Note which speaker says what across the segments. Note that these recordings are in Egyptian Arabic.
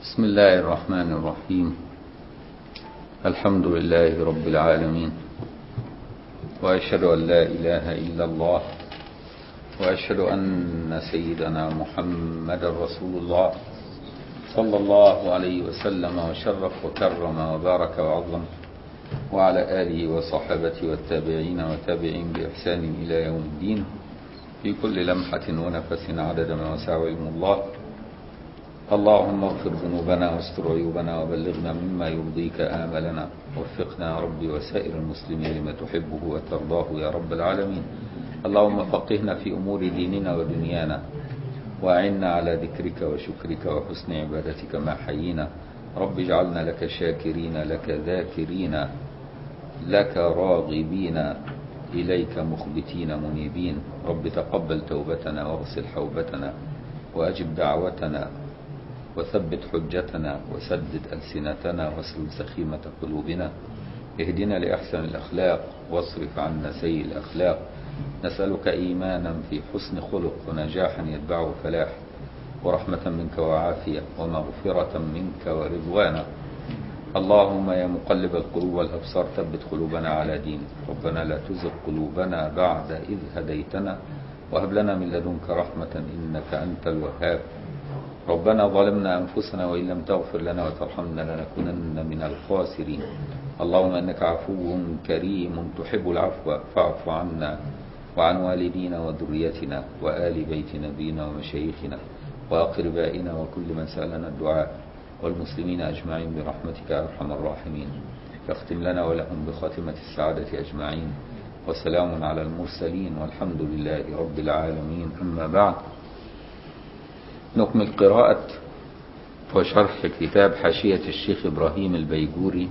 Speaker 1: بسم الله الرحمن الرحيم الحمد لله رب العالمين وأشهد أن لا إله إلا الله وأشهد أن سيدنا محمد رسول الله صلى الله عليه وسلم وشرف وكرم وبارك وعظم وعلى آله وصحبه والتابعين وتابعين بإحسان إلى يوم الدين في كل لمحة ونفس عدد ما وسع علم الله اللهم اغفر ذنوبنا واستر عيوبنا وبلغنا مما يرضيك آملنا وفقنا يا ربي وسائر المسلمين لما تحبه وترضاه يا رب العالمين اللهم فقهنا في أمور ديننا ودنيانا وأعنا على ذكرك وشكرك وحسن عبادتك ما حيينا رب اجعلنا لك شاكرين لك ذاكرين لك راغبين إليك مخبتين منيبين رب تقبل توبتنا واغسل حوبتنا وأجب دعوتنا وثبت حجتنا وسدد ألسنتنا واسلل سخيمة قلوبنا اهدنا لأحسن الأخلاق واصرف عنا سيء الأخلاق نسألك إيمانا في حسن خلق ونجاحا يتبعه فلاح ورحمة منك وعافية ومغفرة منك ورضوانا اللهم يا مقلب القلوب والأبصار ثبت قلوبنا على دينك ربنا لا تزغ قلوبنا بعد إذ هديتنا وهب لنا من لدنك رحمة إنك أنت الوهاب ربنا ظلمنا أنفسنا وإن لم تغفر لنا وترحمنا لنكونن من الخاسرين اللهم إنك عفو كريم تحب العفو فاعف عنا وعن والدينا وذريتنا وآل بيت نبينا ومشايخنا وأقربائنا وكل من سألنا الدعاء والمسلمين أجمعين برحمتك يا أرحم الراحمين فاختم لنا ولهم بخاتمة السعادة أجمعين وسلام على المرسلين والحمد لله رب العالمين أما بعد نكمل قراءة وشرح كتاب حاشية الشيخ إبراهيم البيجوري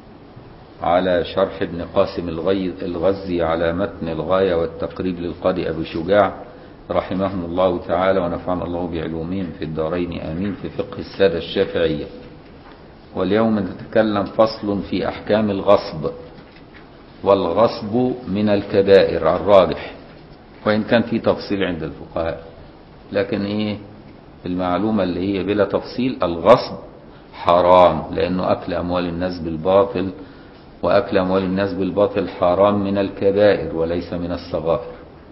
Speaker 1: على شرح ابن قاسم الغزي على متن الغاية والتقريب للقاضي أبو شجاع رحمهم الله تعالى ونفعنا الله بعلومهم في الدارين آمين في فقه السادة الشافعية واليوم نتكلم فصل في أحكام الغصب والغصب من الكبائر على الراجح وإن كان في تفصيل عند الفقهاء لكن إيه المعلومة اللي هي بلا تفصيل الغصب حرام لأنه أكل أموال الناس بالباطل وأكل أموال الناس بالباطل حرام من الكبائر وليس من الصغائر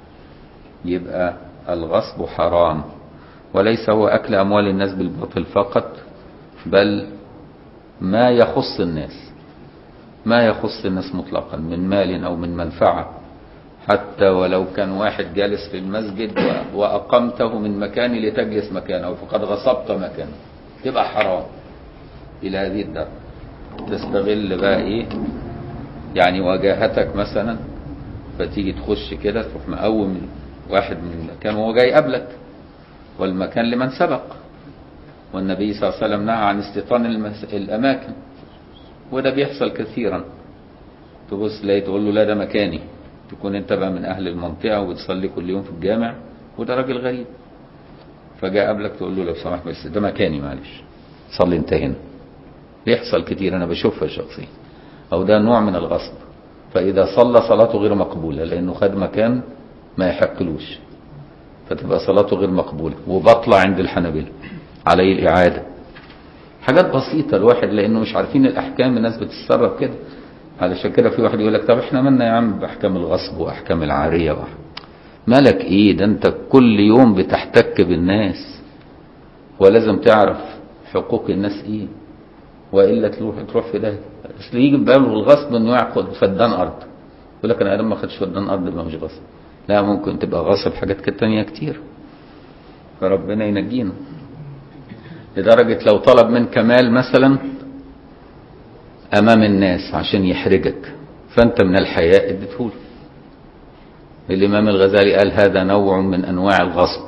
Speaker 1: يبقى الغصب حرام وليس هو أكل أموال الناس بالباطل فقط بل ما يخص الناس ما يخص الناس مطلقا من مال أو من منفعة حتى ولو كان واحد جالس في المسجد وأقمته من مكانه لتجلس مكانه فقد غصبت مكانه تبقى حرام إلى هذه الدرجة تستغل بقى إيه يعني واجهتك مثلا فتيجي تخش كده تروح مقوم واحد من المكان وهو جاي قبلك والمكان لمن سبق والنبي صلى الله عليه وسلم نهى عن استيطان المس... الأماكن وده بيحصل كثيرا تبص تلاقي تقول له لا ده مكاني تكون انت بقى من اهل المنطقه وبتصلي كل يوم في الجامع وده راجل غريب فجاء قبلك تقول له لو سمحت بس ده مكاني معلش صلي انت هنا بيحصل كتير انا بشوفها شخصيا او ده نوع من الغصب فاذا صلى صلاته غير مقبوله لانه خد مكان ما يحقلوش فتبقى صلاته غير مقبوله وبطلع عند الحنابلة عليه الاعاده حاجات بسيطه الواحد لانه مش عارفين الاحكام الناس بتتصرف كده علشان كده في واحد يقول لك طب احنا مالنا يا عم باحكام الغصب واحكام العاريه وحكام. مالك ايه ده انت كل يوم بتحتك بالناس ولازم تعرف حقوق الناس ايه والا تروح تروح في ده اصل يجي باله الغصب انه ياخد فدان ارض يقول لك انا ادم ما خدش فدان ارض يبقى مش غصب لا ممكن تبقى غصب حاجات كده تانية كتير فربنا ينجينا لدرجة لو طلب منك مال مثلا امام الناس عشان يحرجك فانت من الحياء اديتهوله الامام الغزالي قال هذا نوع من انواع الغصب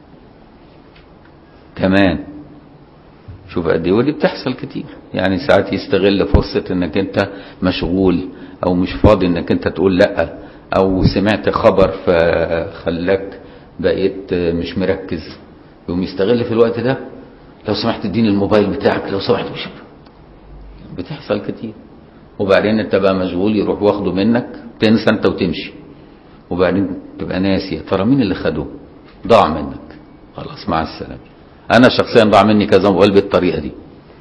Speaker 1: كمان شوف قد ايه ودي بتحصل كتير يعني ساعات يستغل فرصة انك انت مشغول او مش فاضي انك انت تقول لا او سمعت خبر فخلاك بقيت مش مركز يقوم يستغل في الوقت ده لو سمحت اديني الموبايل بتاعك لو سمحت مش بتحصل كتير وبعدين انت بقى مشغول يروح واخده منك تنسى انت وتمشي وبعدين تبقى ناسي ترى مين اللي خده ضاع منك خلاص مع السلامه انا شخصيا ضاع مني كذا موبايل بالطريقه دي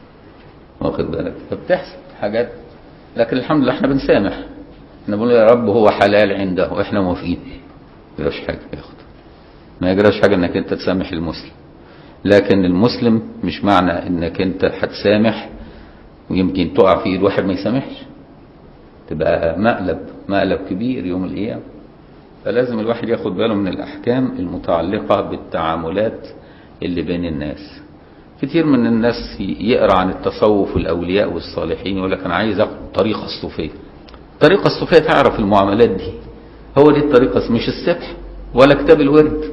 Speaker 1: واخد بالك فبتحصل حاجات لكن الحمد لله احنا بنسامح احنا بنقول يا رب هو حلال عنده واحنا موافقين ما يجراش حاجه ياخد ما يجراش حاجه انك انت تسامح المسلم لكن المسلم مش معنى انك انت هتسامح ويمكن تقع في ايد واحد ما يسامحش تبقى مقلب مقلب كبير يوم القيامه فلازم الواحد ياخد باله من الاحكام المتعلقه بالتعاملات اللي بين الناس كتير من الناس يقرا عن التصوف والاولياء والصالحين يقول لك انا عايز اخد الطريقه الصوفيه الطريقه الصوفيه تعرف المعاملات دي هو دي الطريقه مش السبح ولا كتاب الورد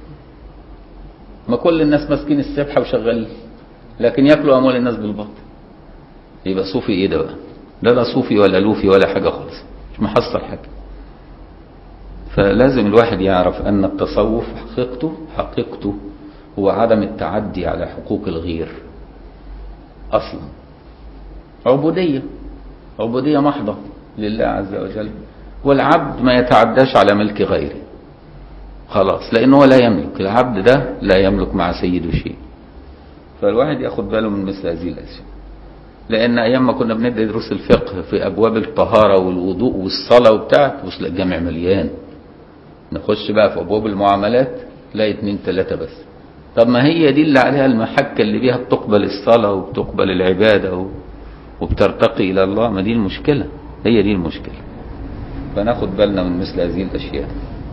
Speaker 1: ما كل الناس ماسكين السبحه وشغالين لكن ياكلوا اموال الناس بالباطل يبقى صوفي ايه ده بقى لا لا صوفي ولا لوفي ولا حاجه خالص مش محصل حاجه فلازم الواحد يعرف ان التصوف حقيقته حقيقته هو عدم التعدي على حقوق الغير اصلا عبوديه عبوديه محضه لله عز وجل والعبد ما يتعداش على ملك غيره خلاص لانه هو لا يملك العبد ده لا يملك مع سيده شيء فالواحد ياخد باله من مثل هذه الاشياء لان ايام ما كنا بندي دروس الفقه في ابواب الطهاره والوضوء والصلاه وبتاع تبص الجامع مليان نخش بقى في ابواب المعاملات تلاقي اتنين تلاته بس طب ما هي دي اللي عليها المحكه اللي بيها بتقبل الصلاه وبتقبل العباده و... وبترتقي الى الله ما دي المشكله هي دي المشكله فناخد بالنا من مثل هذه الاشياء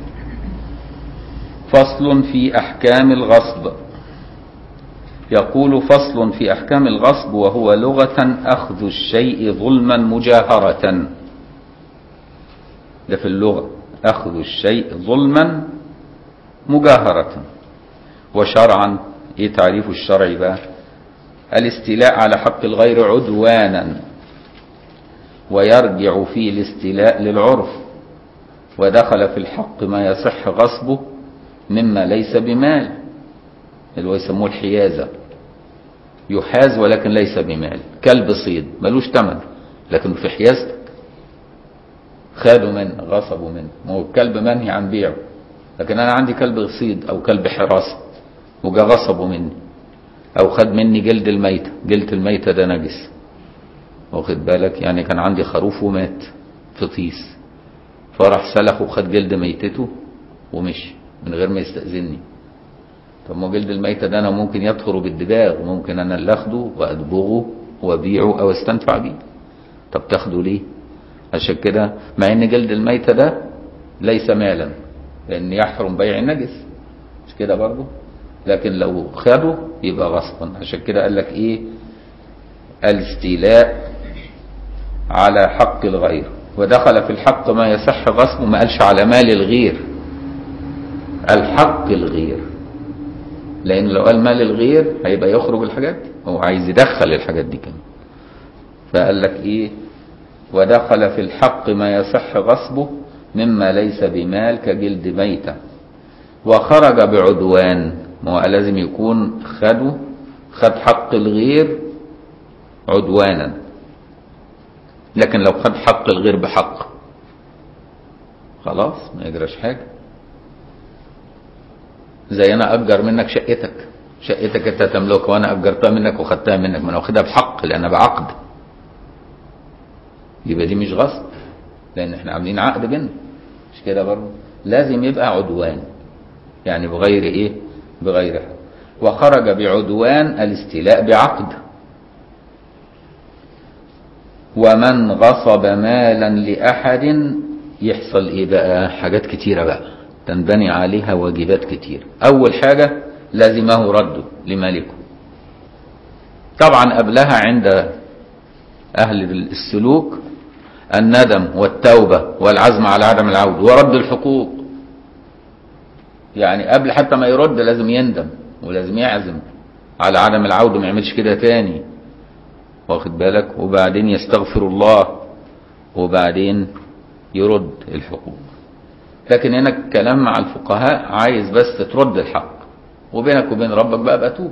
Speaker 1: فصل في احكام الغصب يقول فصل في احكام الغصب وهو لغه اخذ الشيء ظلما مجاهره ده في اللغه اخذ الشيء ظلما مجاهره وشرعا ايه تعريف الشرع بقى الاستيلاء على حق الغير عدوانا ويرجع فيه الاستيلاء للعرف ودخل في الحق ما يصح غصبه مما ليس بمال اللي هو يسموه الحيازة يحاز ولكن ليس بمال كلب صيد ملوش تمن لكن في حيازتك خدوا منه غصبوا منه ما هو الكلب منهي عن بيعه لكن انا عندي كلب صيد او كلب حراسة وجا غصبوا مني او خد مني جلد الميتة جلد الميتة ده نجس واخد بالك يعني كان عندي خروف ومات في طيس فراح سلخ وخد جلد ميتته ومشي من غير ما يستأذني طب ما جلد الميتة ده انا ممكن يطهر بالدباغ وممكن انا اللي اخده وادبغه وابيعه او استنفع بيه طب تاخده ليه عشان كده مع ان جلد الميتة ده ليس مالا لان يحرم بيع النجس مش كده برضه لكن لو خده يبقى غصبا عشان كده قال لك ايه الاستيلاء على حق الغير ودخل في الحق ما يصح غصبه ما قالش على مال الغير الحق الغير لان لو قال مال الغير هيبقى يخرج الحاجات دي هو عايز يدخل الحاجات دي كمان فقال لك ايه ودخل في الحق ما يصح غصبه مما ليس بمال كجلد ميتة وخرج بعدوان ما هو لازم يكون خده خد حق الغير عدوانا لكن لو خد حق الغير بحق خلاص ما يجراش حاجه زي انا اجر منك شقتك شقتك انت تملكها وانا اجرتها منك وخدتها منك ما انا واخدها بحق لان بعقد يبقى دي مش غصب لان احنا عاملين عقد بينا مش كده برضه لازم يبقى عدوان يعني بغير ايه بغير حق وخرج بعدوان الاستيلاء بعقد ومن غصب مالا لاحد يحصل ايه بقى حاجات كتيره بقى تنبني عليها واجبات كتير أول حاجة لازمه رده لمالكه طبعا قبلها عند أهل السلوك الندم والتوبة والعزم على عدم العود ورد الحقوق يعني قبل حتى ما يرد لازم يندم ولازم يعزم على عدم العود وما يعملش كده تاني واخد بالك وبعدين يستغفر الله وبعدين يرد الحقوق لكن هنا الكلام مع الفقهاء عايز بس ترد الحق وبينك وبين ربك بقى بتوب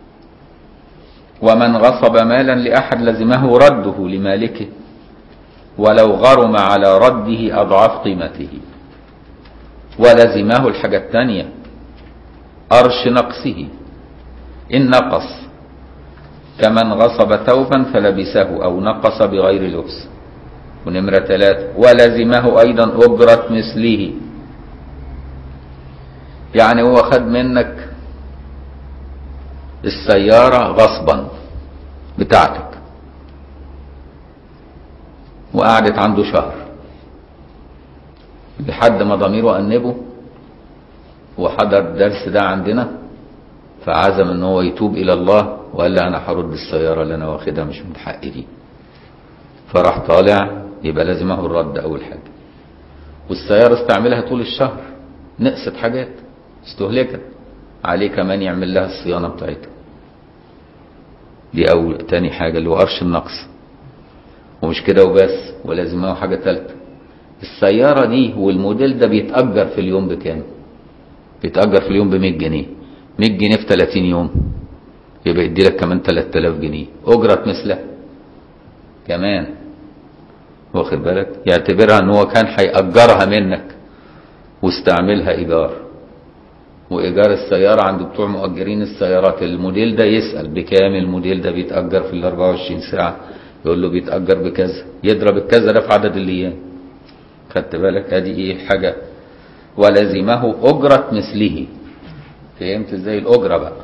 Speaker 1: ومن غصب مالا لأحد لزمه رده لمالكه ولو غرم على رده أضعاف قيمته ولزمه الحاجة الثانية أرش نقصه إن نقص كمن غصب ثوبا فلبسه أو نقص بغير لبس ونمرة ثلاثة ولزمه أيضا أجرة مثله يعني هو خد منك السيارة غصبا بتاعتك وقعدت عنده شهر لحد ما ضميره أنبه وحضر الدرس ده عندنا فعزم ان هو يتوب الى الله وقال لي انا هرد السياره اللي انا واخدها مش من حقي دي فراح طالع يبقى لازمه الرد اول حاجه والسياره استعملها طول الشهر نقصت حاجات استهلكت عليه كمان يعمل لها الصيانه بتاعتها دي اول تاني حاجه اللي هو قرش النقص ومش كده وبس ولازمه حاجه ثالثه السياره دي والموديل ده بيتاجر في اليوم بكام بيتاجر في اليوم ب 100 جنيه 100 جنيه في 30 يوم يبقى يدي لك كمان 3000 جنيه اجره مثلها كمان واخد بالك يعتبرها ان هو كان هيأجرها منك واستعملها ايجار وايجار السياره عند بتوع مؤجرين السيارات الموديل ده يسال بكام الموديل ده بيتاجر في ال 24 ساعه يقول له بيتاجر بكذا يضرب الكذا ده في عدد الايام خدت بالك ادي ايه حاجه ولزمه اجره مثله فهمت ازاي الاجره بقى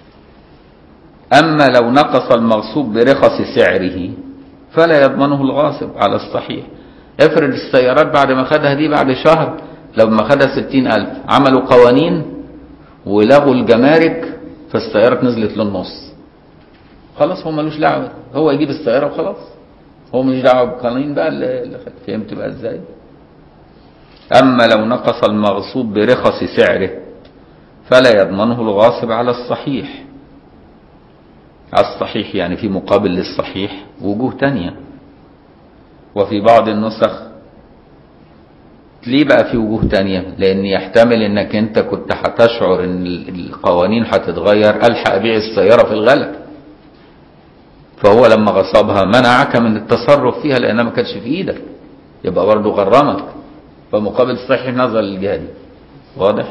Speaker 1: اما لو نقص المغصوب برخص سعره فلا يضمنه الغاصب على الصحيح افرض السيارات بعد ما خدها دي بعد شهر لما خدها ستين ألف عملوا قوانين ولغوا الجمارك فالسيارة نزلت للنص خلاص هو ملوش دعوة هو يجيب السيارة وخلاص هو مش دعوة بقوانين بقى اللي خد فهمت بقى ازاي أما لو نقص المغصوب برخص سعره فلا يضمنه الغاصب على الصحيح على الصحيح يعني في مقابل للصحيح وجوه تانية وفي بعض النسخ ليه بقى في وجوه تانية لان يحتمل انك انت كنت هتشعر ان القوانين هتتغير الحق بيع السيارة في الغلا فهو لما غصبها منعك من التصرف فيها لانها ما كانتش في ايدك يبقى برضه غرمك فمقابل الصحيح نظر للجهة دي واضح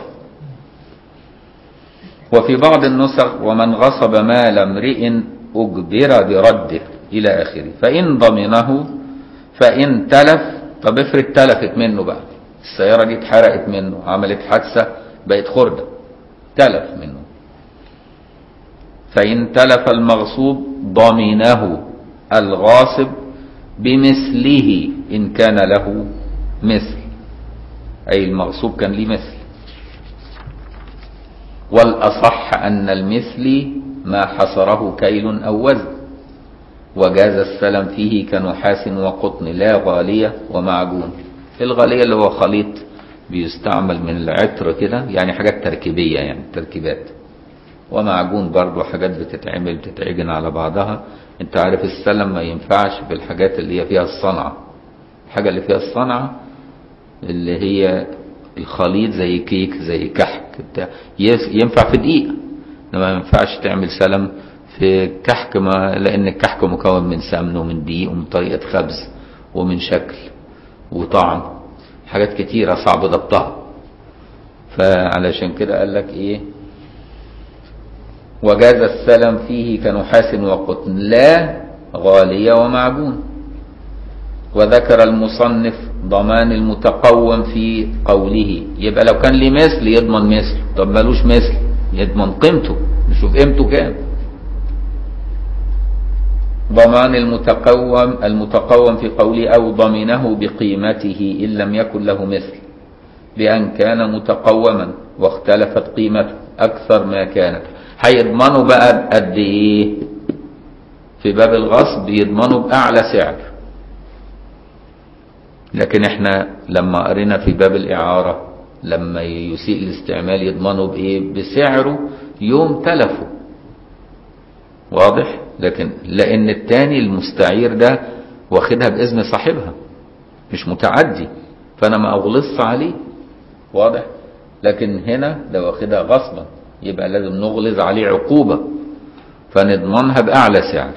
Speaker 1: وفي بعض النسخ ومن غصب مال امرئ أجبر برده إلى آخره فإن ضمنه فإن تلف طب افرض تلفت منه بقى السيارة دي اتحرقت منه عملت حادثة بقت خردة تلف منه فإن تلف المغصوب ضمنه الغاصب بمثله إن كان له مثل أي المغصوب كان ليه مثل والأصح أن المثل ما حصره كيل أو وزن وجاز السلم فيه كنحاس وقطن لا غالية ومعجون الغالية اللي هو خليط بيستعمل من العطر كده يعني حاجات تركيبية يعني تركيبات ومعجون برضو حاجات بتتعمل بتتعجن على بعضها انت عارف السلم ما ينفعش في الحاجات اللي هي فيها الصنعة الحاجة اللي فيها الصنعة اللي هي الخليط زي كيك زي كحك بتاع ينفع في دقيقة انما ما ينفعش تعمل سلم في كحك ما لان الكحك مكون من سمن ومن دقيق ومن طريقة خبز ومن شكل وطعم حاجات كتيرة صعب ضبطها فعلشان كده قال لك ايه وجاز السلم فيه كنحاس وقطن لا غالية ومعجون وذكر المصنف ضمان المتقوم في قوله يبقى لو كان ليه مثل يضمن مثل طب ملوش مثل يضمن قيمته نشوف قيمته كام ضمان المتقوم المتقوم في قوله أو ضمنه بقيمته إن لم يكن له مثل بأن كان متقوما واختلفت قيمته أكثر ما كانت هيضمنوا بقى قد إيه في باب الغصب يضمنوا بأعلى سعر لكن احنا لما قرينا في باب الإعارة لما يسيء الاستعمال يضمنوا بإيه بسعره يوم تلفه واضح لكن لأن التاني المستعير ده واخدها بإذن صاحبها مش متعدي فأنا ما أغلص عليه واضح لكن هنا ده واخدها غصبا يبقى لازم نغلظ عليه عقوبة فنضمنها بأعلى سعر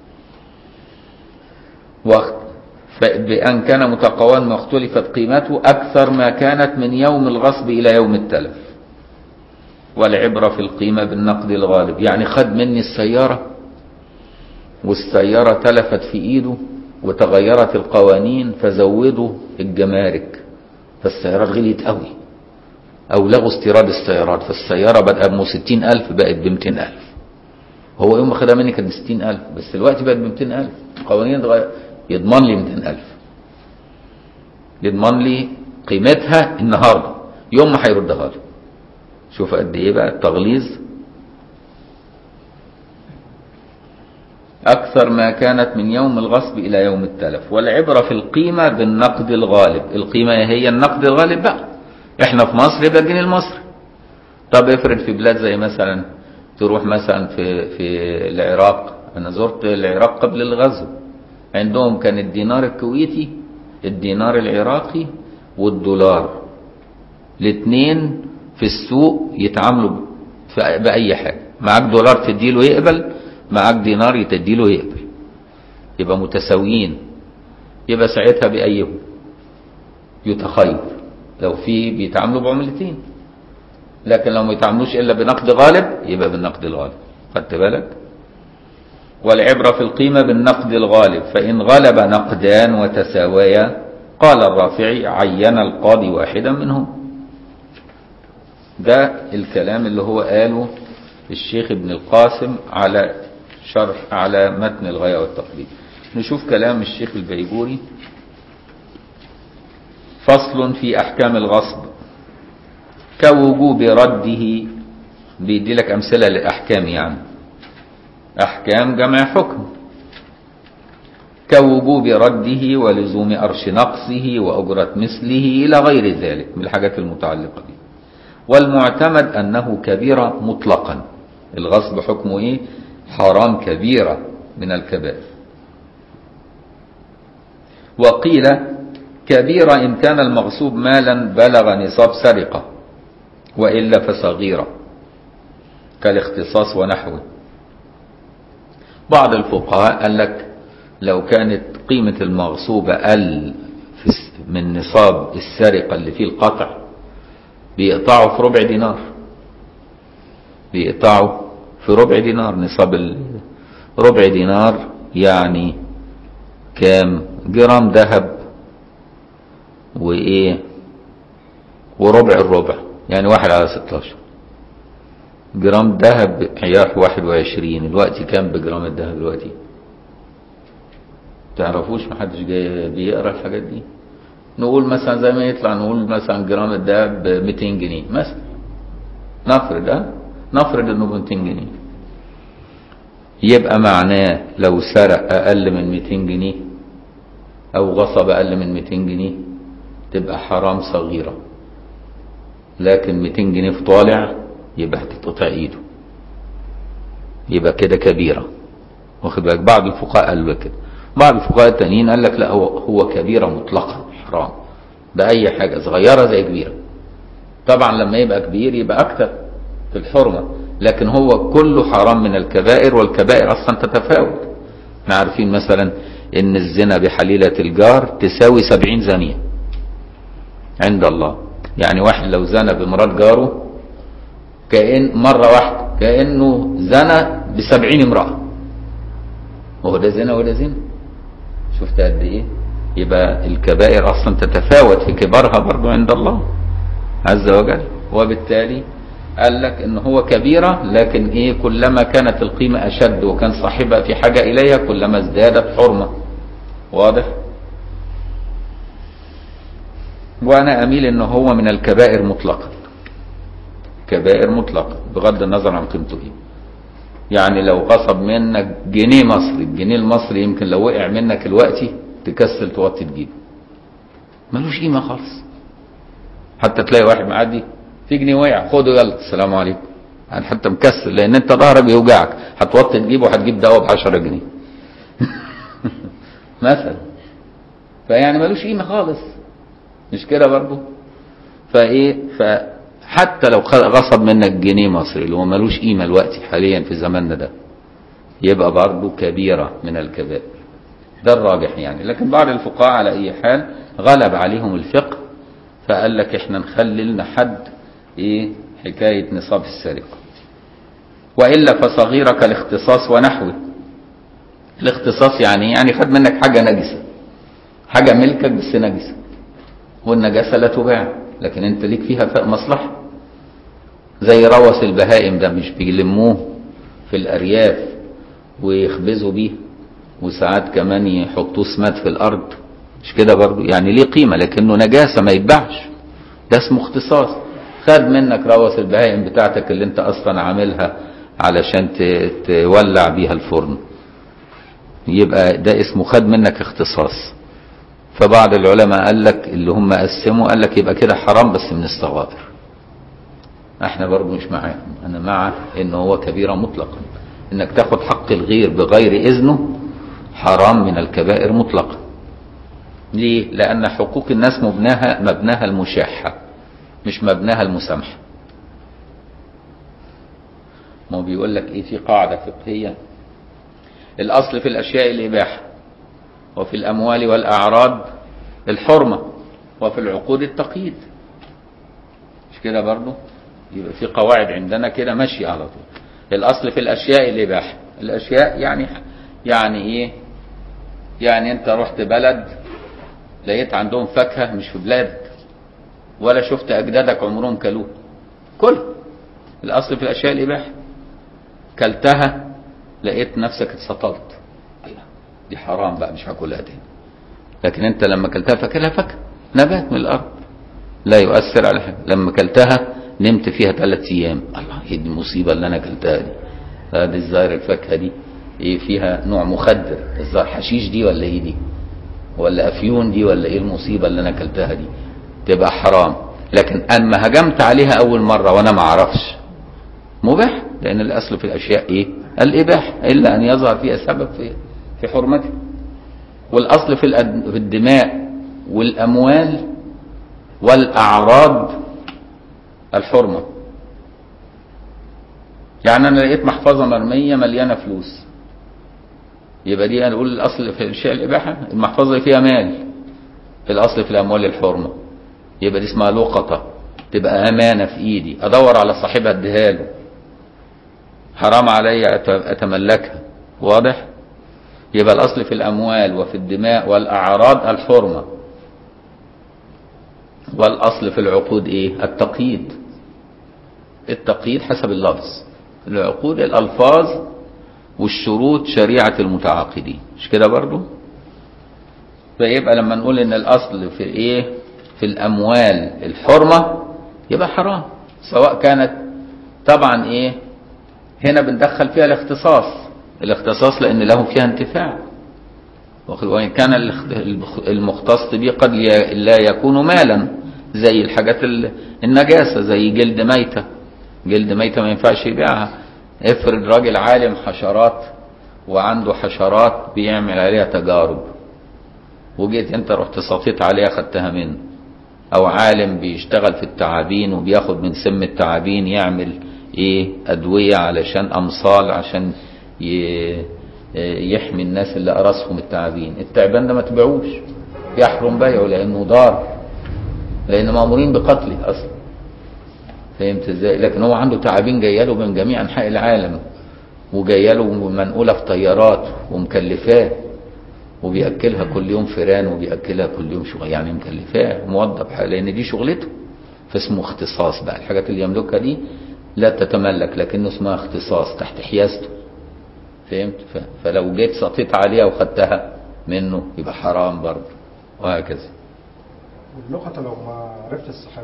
Speaker 1: وقت بأن كان متقوما واختلفت قيمته أكثر ما كانت من يوم الغصب إلى يوم التلف والعبرة في القيمة بالنقد الغالب يعني خد مني السيارة والسيارة تلفت في ايده وتغيرت القوانين فزودوا الجمارك فالسيارات غليت قوي او لغوا استيراد السيارات فالسيارة بدأ ب 60 ألف بقت ب 200 ألف هو يوم ما خدها مني كانت ب 60 ألف بس دلوقتي بقت ب 200 ألف القوانين اتغير يضمن لي 200 ألف يضمن لي قيمتها النهارده يوم ما هيردها لي شوف قد ايه بقى التغليظ أكثر ما كانت من يوم الغصب إلى يوم التلف والعبرة في القيمة بالنقد الغالب القيمة هي النقد الغالب بقى احنا في مصر يبقى الجنيه المصري طب افرض في بلاد زي مثلا تروح مثلا في في العراق انا زرت العراق قبل الغزو عندهم كان الدينار الكويتي الدينار العراقي والدولار الاثنين في السوق يتعاملوا بأي حاجة معاك دولار تديله يقبل معاك دينار تديله يقبل يبقى متساويين يبقى ساعتها بأيهم يتخير لو في بيتعاملوا بعملتين لكن لو ما يتعاملوش إلا بنقد غالب يبقى بالنقد الغالب خدت بالك والعبرة في القيمة بالنقد الغالب فإن غلب نقدان وتساويا قال الرافعي عين القاضي واحدا منهم ده الكلام اللي هو قاله الشيخ ابن القاسم على شرح على متن الغاية والتقليد نشوف كلام الشيخ البيجوري فصل في أحكام الغصب كوجوب رده بيدي لك أمثلة للأحكام يعني أحكام جمع حكم كوجوب رده ولزوم أرش نقصه وأجرة مثله إلى غير ذلك من الحاجات المتعلقة به والمعتمد أنه كبيرة مطلقا الغصب حكمه إيه حرام كبيرة من الكبائر وقيل كبيرة إن كان المغصوب مالا بلغ نصاب سرقة وإلا فصغيرة كالاختصاص ونحوه بعض الفقهاء قال لك لو كانت قيمة المغصوب أقل من نصاب السرقة اللي فيه القطع بيقطعوا في ربع دينار بيقطعوا في ربع دينار نصاب ربع دينار يعني كام جرام ذهب وايه وربع الربع يعني واحد على 16 جرام ذهب عيار 21 الوقت كام بجرام الذهب دلوقتي تعرفوش محدش جاي بيقرا الحاجات دي نقول مثلا زي ما يطلع نقول مثلا جرام الذهب ب 200 جنيه مثلا نفرض اه نفرض انه ب 200 جنيه يبقى معناه لو سرق اقل من 200 جنيه او غصب اقل من 200 جنيه تبقى حرام صغيرة لكن 200 جنيه في طالع يبقى هتتقطع ايده يبقى كده كبيرة واخد بالك بعض الفقهاء قالوا كده بعض الفقهاء التانيين قال لك لا هو هو كبيرة مطلقا حرام ده اي حاجة صغيرة زي كبيرة طبعا لما يبقى كبير يبقى اكتر في الحرمة لكن هو كله حرام من الكبائر والكبائر اصلا تتفاوت احنا عارفين مثلا ان الزنا بحليلة الجار تساوي سبعين زانية عند الله يعني واحد لو زنى بمرات جاره كأن مرة واحدة كأنه زنى بسبعين امرأة وهو ده زنا وده زنا شفت قد ايه يبقى الكبائر اصلا تتفاوت في كبرها برضو عند الله عز وجل وبالتالي قال لك ان هو كبيرة لكن ايه كلما كانت القيمة اشد وكان صاحبها في حاجة اليها كلما ازدادت حرمة واضح وانا اميل ان هو من الكبائر مطلقا كبائر مطلقا بغض النظر عن قيمته ايه يعني لو غصب منك جنيه مصري الجنيه المصري يمكن لو وقع منك الوقتي تكسل توطي تجيبه ملوش قيمه خالص حتى تلاقي واحد معدي في جنيه وقع خده يلا السلام عليكم يعني حتى مكسل لان انت ظهرك بيوجعك هتوطي تجيبه وهتجيب دواء ب 10 جنيه مثلا فيعني ملوش قيمه خالص مش كده برضه فايه فحتى لو غصب منك جنيه مصري اللي هو ملوش قيمه دلوقتي حاليا في زماننا ده يبقى برضه كبيره من الكبائر ده الراجح يعني لكن بعض الفقهاء على اي حال غلب عليهم الفقه فقال لك احنا نخلي لنا حد ايه حكايه نصاب السرقه والا فصغيره كالاختصاص ونحوه الاختصاص يعني إيه؟ يعني خد منك حاجة نجسة حاجة ملكك بس نجسة والنجاسة لا تباع لكن انت ليك فيها ف- مصلحة زي روث البهائم ده مش بيلموه في الأرياف ويخبزوا بيه وساعات كمان يحطوه سماد في الأرض مش كده برضو يعني ليه قيمة لكنه نجاسة ما يتباعش ده اسمه اختصاص خد منك روث البهائم بتاعتك اللي انت اصلا عاملها علشان ت- تولع بيها الفرن يبقى ده اسمه خد منك اختصاص فبعض العلماء قال لك اللي هم قسموا قال لك يبقى كده حرام بس من الصغائر احنا برضو مش معاهم انا مع ان هو كبيرة مطلقا انك تاخد حق الغير بغير اذنه حرام من الكبائر مطلقا ليه لان حقوق الناس مبناها مبناها المشاحة مش مبناها المسامحة ما هو بيقول لك ايه في قاعدة فقهية الاصل في الاشياء الاباحة وفي الاموال والاعراض الحرمة وفي العقود التقييد مش كده برضو يبقى في قواعد عندنا كده ماشية على طول الاصل في الاشياء الاباحة الاشياء يعني يعني ايه يعني انت رحت بلد لقيت عندهم فاكهة مش في بلادك ولا شفت اجدادك عمرهم كلوه كل الاصل في الاشياء الاباحة كلتها لقيت نفسك اتسطلت دي حرام بقى مش هاكلها تاني لكن انت لما كلتها فاكلها فاكهة نبات من الارض لا يؤثر على حاجة لما كلتها نمت فيها ثلاث ايام الله ايه دي المصيبة اللي انا كلتها دي هذه الظاهر الفاكهة دي ايه فيها نوع مخدر الظاهر حشيش دي ولا ايه دي ولا افيون دي ولا ايه المصيبة اللي انا كلتها دي تبقى حرام لكن اما هجمت عليها اول مرة وانا ما اعرفش مباح لان الاصل في الاشياء ايه الاباحة الا ان يظهر فيها سبب في في حرمتها والاصل في الأد- في الدماء والاموال والاعراض الحرمة يعني انا لقيت محفظة مرمية مليانة فلوس يبقى دي هنقول الاصل في الاشياء الاباحة المحفظة اللي فيها مال الاصل في الاموال الحرمة يبقى دي اسمها لقطة تبقى امانة في ايدي ادور على صاحبها اديها له حرام علي أت- اتملكها واضح يبقى الاصل في الاموال وفي الدماء والاعراض الحرمة والاصل في العقود ايه التقييد التقييد حسب اللفظ العقود الالفاظ والشروط شريعة المتعاقدين مش كده برضو فيبقى لما نقول ان الاصل في ايه في الاموال الحرمة يبقى حرام سواء كانت طبعا ايه هنا بندخل فيها الاختصاص الاختصاص لان له فيها انتفاع واخد- وان كان الاخت- المختص به قد ي- لا يكون مالا زي الحاجات ال- النجاسة زي جلد ميتة جلد ميتة ما ينفعش يبيعها افرض راجل عالم حشرات وعنده حشرات بيعمل عليها تجارب وجيت انت رحت سطيت عليها خدتها منه او عالم بيشتغل في التعابين وبياخد من سم التعابين يعمل ايه ادوية علشان امصال عشان ي- يحمي الناس اللي قرصهم التعابين التعبان ده ما تبيعوش يحرم بيعه لانه ضار لان مامورين بقتله اصلا فهمت ازاي لكن هو عنده تعابين جايه له من جميع انحاء العالم وجايه له منقوله في طيارات ومكلفاه وبياكلها كل يوم فيران وبياكلها كل يوم شغل يعني مكلفاه موظف لان دي شغلته فاسمه اختصاص بقى الحاجات اللي يملكها دي لا تتملك لكنه اسمها اختصاص تحت حيازته فهمت ف- فلو جيت سطيت عليها وخدتها منه يبقى حرام برضه وهكذا
Speaker 2: واللقطة لو ما عرفت الصحابة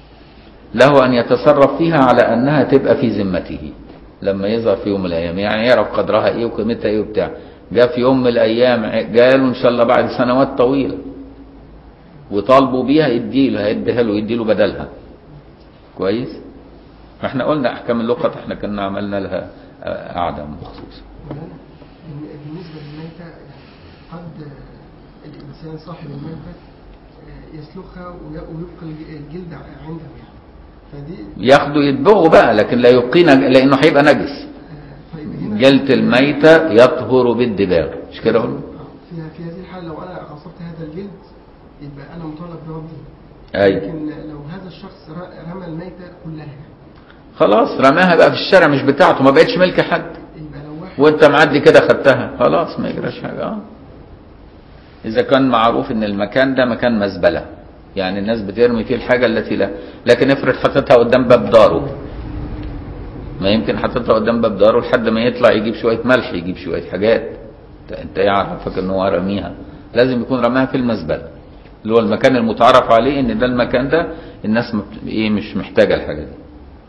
Speaker 1: له أن يتصرف فيها على أنها تبقى في ذمته لما يظهر في يوم من الأيام يعني يعرف قدرها إيه وقيمتها إيه وبتاع جاء في يوم من الأيام جاله إن شاء الله بعد سنوات طويلة وطالبوا بيها يديله هيديها له يديله بدلها كويس فاحنا قلنا أحكام اللقط احنا كنا عملنا لها آه، قعدة مخصوصة
Speaker 3: بالنسبة للميتة يعني قد الإنسان صاحب الميتة يسلخها وي- ويبقى الجلد عنده يعني فدي
Speaker 1: ياخده يدبغه بقى لكن لا يبقينا لأنه هيبقى نجس
Speaker 3: طيب هنا
Speaker 1: جلد الميتة يطهر بالدباغ مش كده قلنا؟
Speaker 3: آه، فيها في هذه الحالة لو أنا غصبت هذا الجلد يبقى أنا مطالب برده
Speaker 1: أيوة
Speaker 3: لكن لو هذا الشخص ر- رمى الميتة كلها
Speaker 1: خلاص رماها بقى في الشارع مش بتاعته ما بقتش ملك حد
Speaker 3: يبقى لو واحد
Speaker 1: وانت معدي كده خدتها خلاص ما يجراش حاجه اه اذا كان معروف ان المكان ده مكان مزبله يعني الناس بترمي فيه الحاجه التي لا لكن افرض حطيتها قدام باب داره ما يمكن حطيتها قدام باب داره لحد ما يطلع يجيب شويه ملح يجيب شويه حاجات انت- انت يعرفك ان هو رميها لازم يكون رماها في المزبله اللي هو المكان المتعارف عليه ان ده المكان ده الناس مت- ايه مش محتاجه الحاجه دي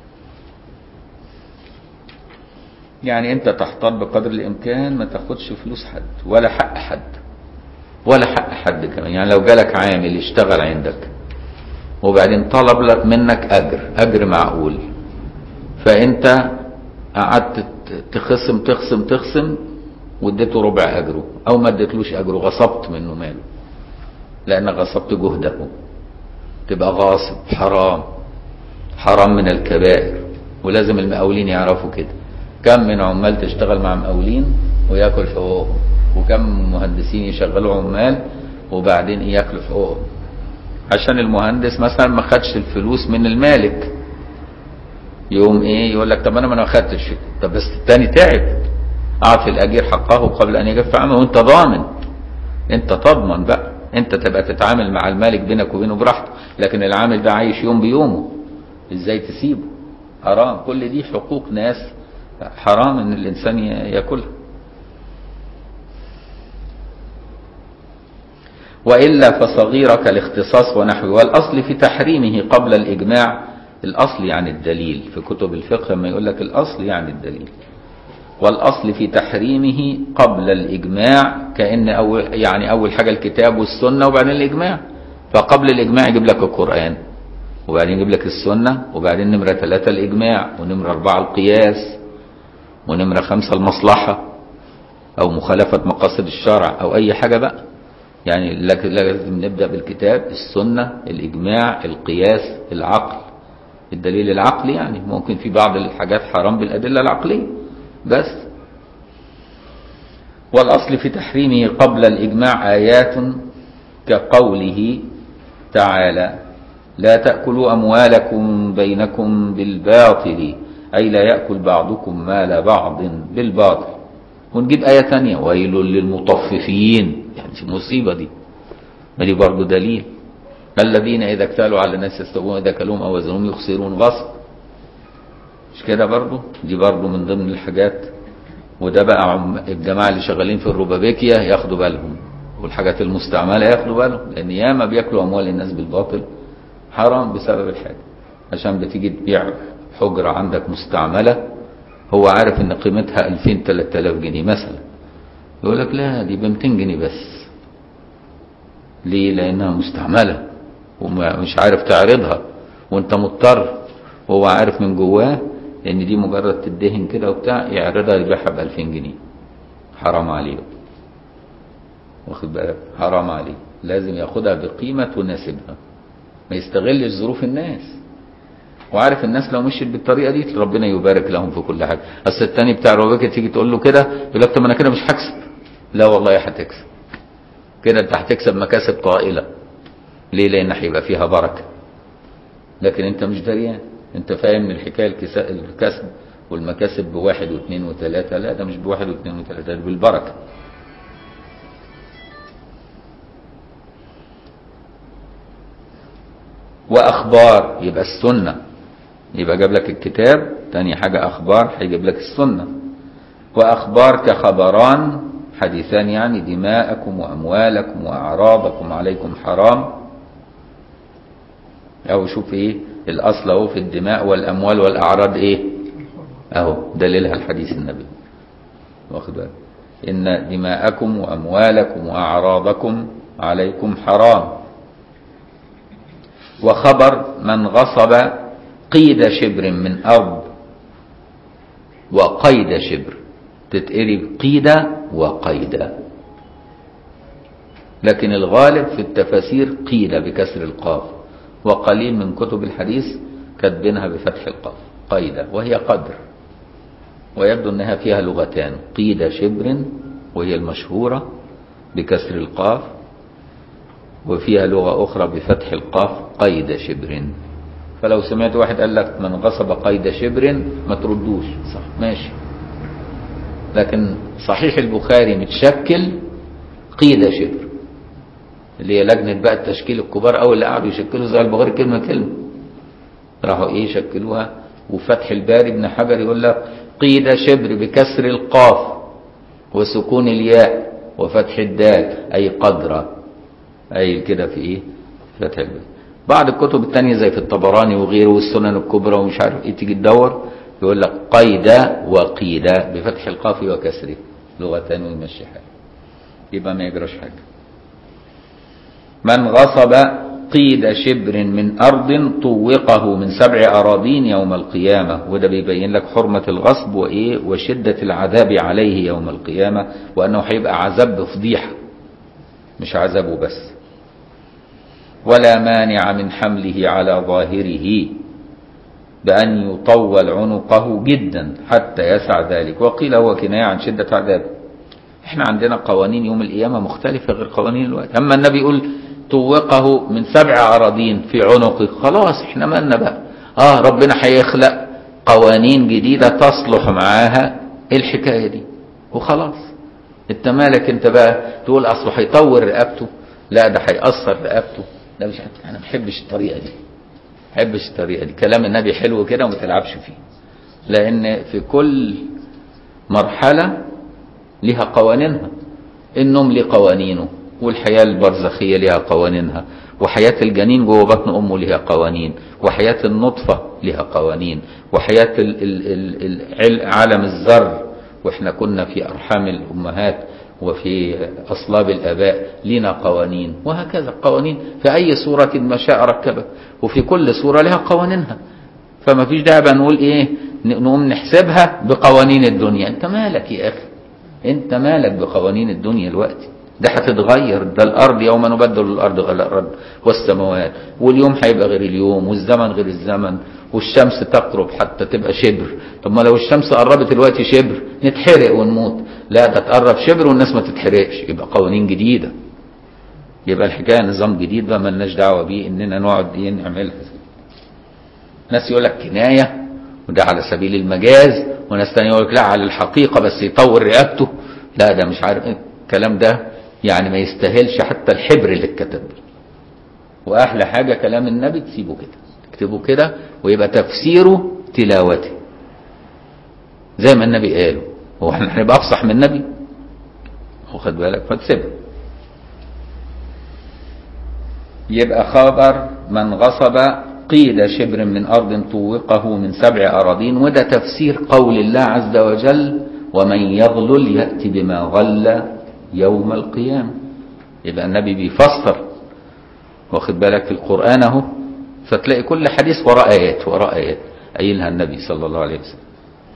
Speaker 1: يعني انت تحتاط بقدر الامكان ما تاخدش فلوس حد ولا حق حد ولا حق حد كمان يعني لو جالك عامل يشتغل عندك وبعدين طلب لك منك اجر اجر معقول فانت قعدت ت- تخصم تخصم تخصم واديته ربع اجره او ما اديتلوش اجره غصبت منه ماله لان غصبت جهده تبقى غاصب حرام حرام من الكبائر ولازم المقاولين يعرفوا كده كم من عمال تشتغل مع مقاولين وياكل حقوقهم وكم مهندسين يشغلوا عمال وبعدين ياكلوا حقوقهم عشان المهندس مثلا ما خدش الفلوس من المالك يقوم ايه يقول لك طب انا ما خدتش طب بس التاني تعب اعطي الاجير حقه قبل ان يجف عمله وانت ضامن انت تضمن بقى انت تبقى تتعامل مع المالك بينك وبينه براحته لكن العامل ده عايش يوم بيومه ازاي تسيبه حرام كل دي حقوق ناس حرام ان الانسان ي- ياكلها وإلا فصغيرة كالاختصاص ونحوه والأصل في تحريمه قبل الإجماع الأصل يعني الدليل في كتب الفقه لما يقول لك الأصل يعني الدليل والأصل في تحريمه قبل الإجماع كأن أول يعني أول حاجة الكتاب والسنة وبعدين الإجماع فقبل الإجماع يجيب لك القرآن وبعدين يجيب لك السنة وبعدين نمرة ثلاثة الإجماع ونمرة أربعة القياس ونمرة خمسة المصلحة أو مخالفة مقاصد الشرع أو أي حاجة بقى يعني لك- لازم نبدأ بالكتاب السنة الإجماع القياس العقل الدليل العقلي يعني ممكن في بعض الحاجات حرام بالأدلة العقلية بس والأصل في تحريمه قبل الإجماع آيات كقوله تعالى لا تأكلوا أموالكم بينكم بالباطل أي لا يأكل بعضكم مال بعض بالباطل ونجيب آية تانية ويل للمطففين يعني دي مصيبة دي ما دي برضه دليل الذين إذا اكتالوا على الناس يستوون إذا كلهم أو وزنهم يخسرون غصب مش كده برضه دي برضه من ضمن الحاجات وده بقى عم- الجماعة اللي شغالين في الروبابيكيا ياخدوا بالهم والحاجات المستعملة ياخدوا بالهم لأن ياما بياكلوا أموال الناس بالباطل حرام بسبب الحاجة عشان بتيجي تبيع حجرة عندك مستعملة هو عارف ان قيمتها 2000 3000 جنيه مثلا يقول لك لا دي ب 200 جنيه بس ليه لانها مستعمله ومش عارف تعرضها وانت مضطر وهو عارف من جواه ان دي مجرد تدهن كده وبتاع يعرضها يبيعها ب 2000 جنيه حرام عليه واخد بالك حرام عليه لازم ياخدها بقيمه تناسبها ما يستغلش ظروف الناس وعارف الناس لو مشيت بالطريقه دي ربنا يبارك لهم في كل حاجه اصل التاني بتاع الروبيكا تيجي تقول له كده يقول لك طب انا كده مش هكسب لا والله هتكسب كده انت هتكسب مكاسب طائله ليه لان هيبقى فيها بركه لكن انت مش دريان انت فاهم ان الحكايه الكسا- الكسب والمكاسب بواحد واثنين وثلاثه لا ده مش بواحد واثنين وثلاثه ده بالبركه واخبار يبقى السنه يبقى جاب لك الكتاب تاني حاجه اخبار هيجيب لك السنه واخبار كخبران حديثان يعني دماءكم واموالكم واعراضكم عليكم حرام او شوف ايه الاصل اهو في الدماء والاموال والاعراض ايه اهو دليلها الحديث النبي واخد بالك ان دماءكم واموالكم واعراضكم عليكم حرام وخبر من غصب قيد شبر من أرض وقيد شبر تتقري قيد وقيد لكن الغالب في التفاسير قيد بكسر القاف وقليل من كتب الحديث كاتبينها بفتح القاف قيد وهي قدر ويبدو انها فيها لغتان قيد شبر وهي المشهورة بكسر القاف وفيها لغة أخرى بفتح القاف قيد شبر فلو سمعت واحد قال لك من غصب قيد شبر ما تردوش صح ماشي لكن صحيح البخاري متشكل قيد شبر اللي هي لجنة بقى التشكيل الكبار أوي اللي قعدوا يشكلوا زي البخاري كلمة كلمة راحوا ايه شكلوها وفتح الباري ابن حجر يقول لك قيد شبر بكسر القاف وسكون الياء وفتح الدال أي قدر أي كده في ايه فتح الباري بعض الكتب التانية زي في الطبراني وغيره والسنن الكبرى ومش عارف ايه تيجي تدور يقول لك قيد وقيد بفتح القاف وكسره لغتان ويمشي حاجة يبقى ما يجراش حاجة من غصب قيد شبر من أرض طوقه من سبع أراضين يوم القيامة وده بيبين لك حرمة الغصب وإيه وشدة العذاب عليه يوم القيامة وأنه هيبقى عذاب بفضيحة مش عذابه بس ولا مانع من حمله على ظاهره بأن يطول عنقه جدا حتى يسع ذلك وقيل هو كناية عن شدة عذابه احنا عندنا قوانين يوم القيامة مختلفة غير قوانين الوقت أما النبي يقول طوقه من سبع أراضين في عنقه خلاص احنا مالنا بقى اه ربنا هيخلق قوانين جديدة تصلح معاها الحكاية دي وخلاص انت مالك انت بقى تقول اصله هيطور رقبته لا ده هيأثر رقبته لا مش انا ما بحبش الطريقة دي ما بحبش الطريقة دي كلام النبي حلو كده وما تلعبش فيه لان في كل مرحلة لها قوانينها النوم ليه قوانينه والحياة البرزخية لها قوانينها وحياة الجنين جوه بطن أمه لها قوانين وحياة النطفة لها قوانين وحياة ال ال ال عالم الذر واحنا كنا في أرحام الأمهات وفي أصلاب الآباء لنا قوانين وهكذا قوانين في أي صورة ما شاء ركبها وفي كل صورة لها قوانينها فما فيش داعي بقى نقول إيه نقوم نحسبها بقوانين الدنيا أنت مالك يا أخي أنت مالك بقوانين الدنيا دلوقتي ده هتتغير ده الارض يوم نبدل الارض غير الارض والسماوات واليوم هيبقى غير اليوم والزمن غير الزمن والشمس تقرب حتى تبقى شبر طب ما لو الشمس قربت دلوقتي شبر نتحرق ونموت لا ده تقرب شبر والناس ما تتحرقش يبقى قوانين جديده يبقى الحكايه نظام جديد بقى ملناش دعوه بيه اننا نقعد ايه نعملها ناس يقول لك كنايه وده على سبيل المجاز وناس تانية يقول لك لا على الحقيقه بس يطور رقبته لا ده مش عارف ايه الكلام ده يعني ما يستاهلش حتى الحبر اللي اتكتب واحلى حاجه كلام النبي تسيبه كده تكتبه كده ويبقى تفسيره تلاوته زي ما النبي قاله هو احنا هنبقى افصح من النبي واخد بالك فتسيبها يبقى خبر من غصب قيل شبر من أرض طوقه من سبع أراضين وده تفسير قول الله عز وجل ومن يغلل يأتي بما غل يوم القيامة يبقى النبي بيفسر واخد بالك في القرآن اهو فتلاقي كل حديث وراء آيات وراء آيات قايلها النبي صلى الله عليه وسلم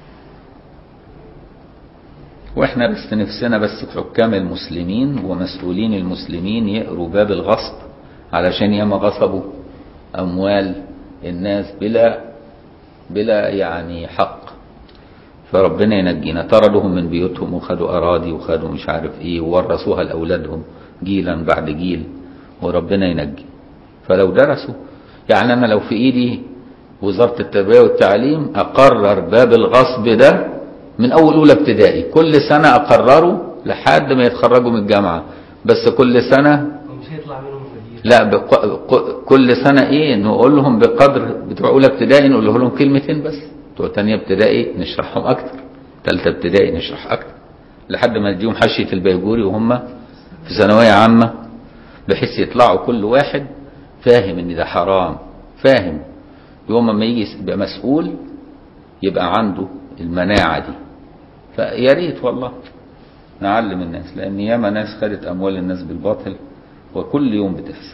Speaker 1: واحنا بس نفسنا بس حكام المسلمين ومسؤولين المسلمين يقروا باب الغصب علشان ياما غصبوا أموال الناس بلا بلا يعني حق فربنا ينجينا طردهم من بيوتهم وخدوا أراضي وخدوا مش عارف إيه وورثوها لأولادهم جيلا بعد جيل وربنا ينجي فلو درسوا يعني أنا لو في إيدي وزارة التربية والتعليم أقرر باب الغصب ده من أول أولى ابتدائي كل سنة أقرره لحد ما يتخرجوا من الجامعة بس كل سنة
Speaker 4: مش هيطلع منهم مدير
Speaker 1: لا بق... كل سنة ايه نقول لهم بقدر بتوع اولى ابتدائي نقول لهم كلمتين بس بتوع تانية ابتدائي نشرحهم اكتر تالتة ابتدائي نشرح اكتر لحد ما نديهم حشية البيجوري وهم في ثانوية عامة بحيث يطلعوا كل واحد فاهم ان ده حرام فاهم يوم ما يجي يبقى مسؤول يبقى عنده المناعة دي فيا ريت والله نعلم الناس لان ياما ناس خدت اموال الناس بالباطل وكل يوم بتحصل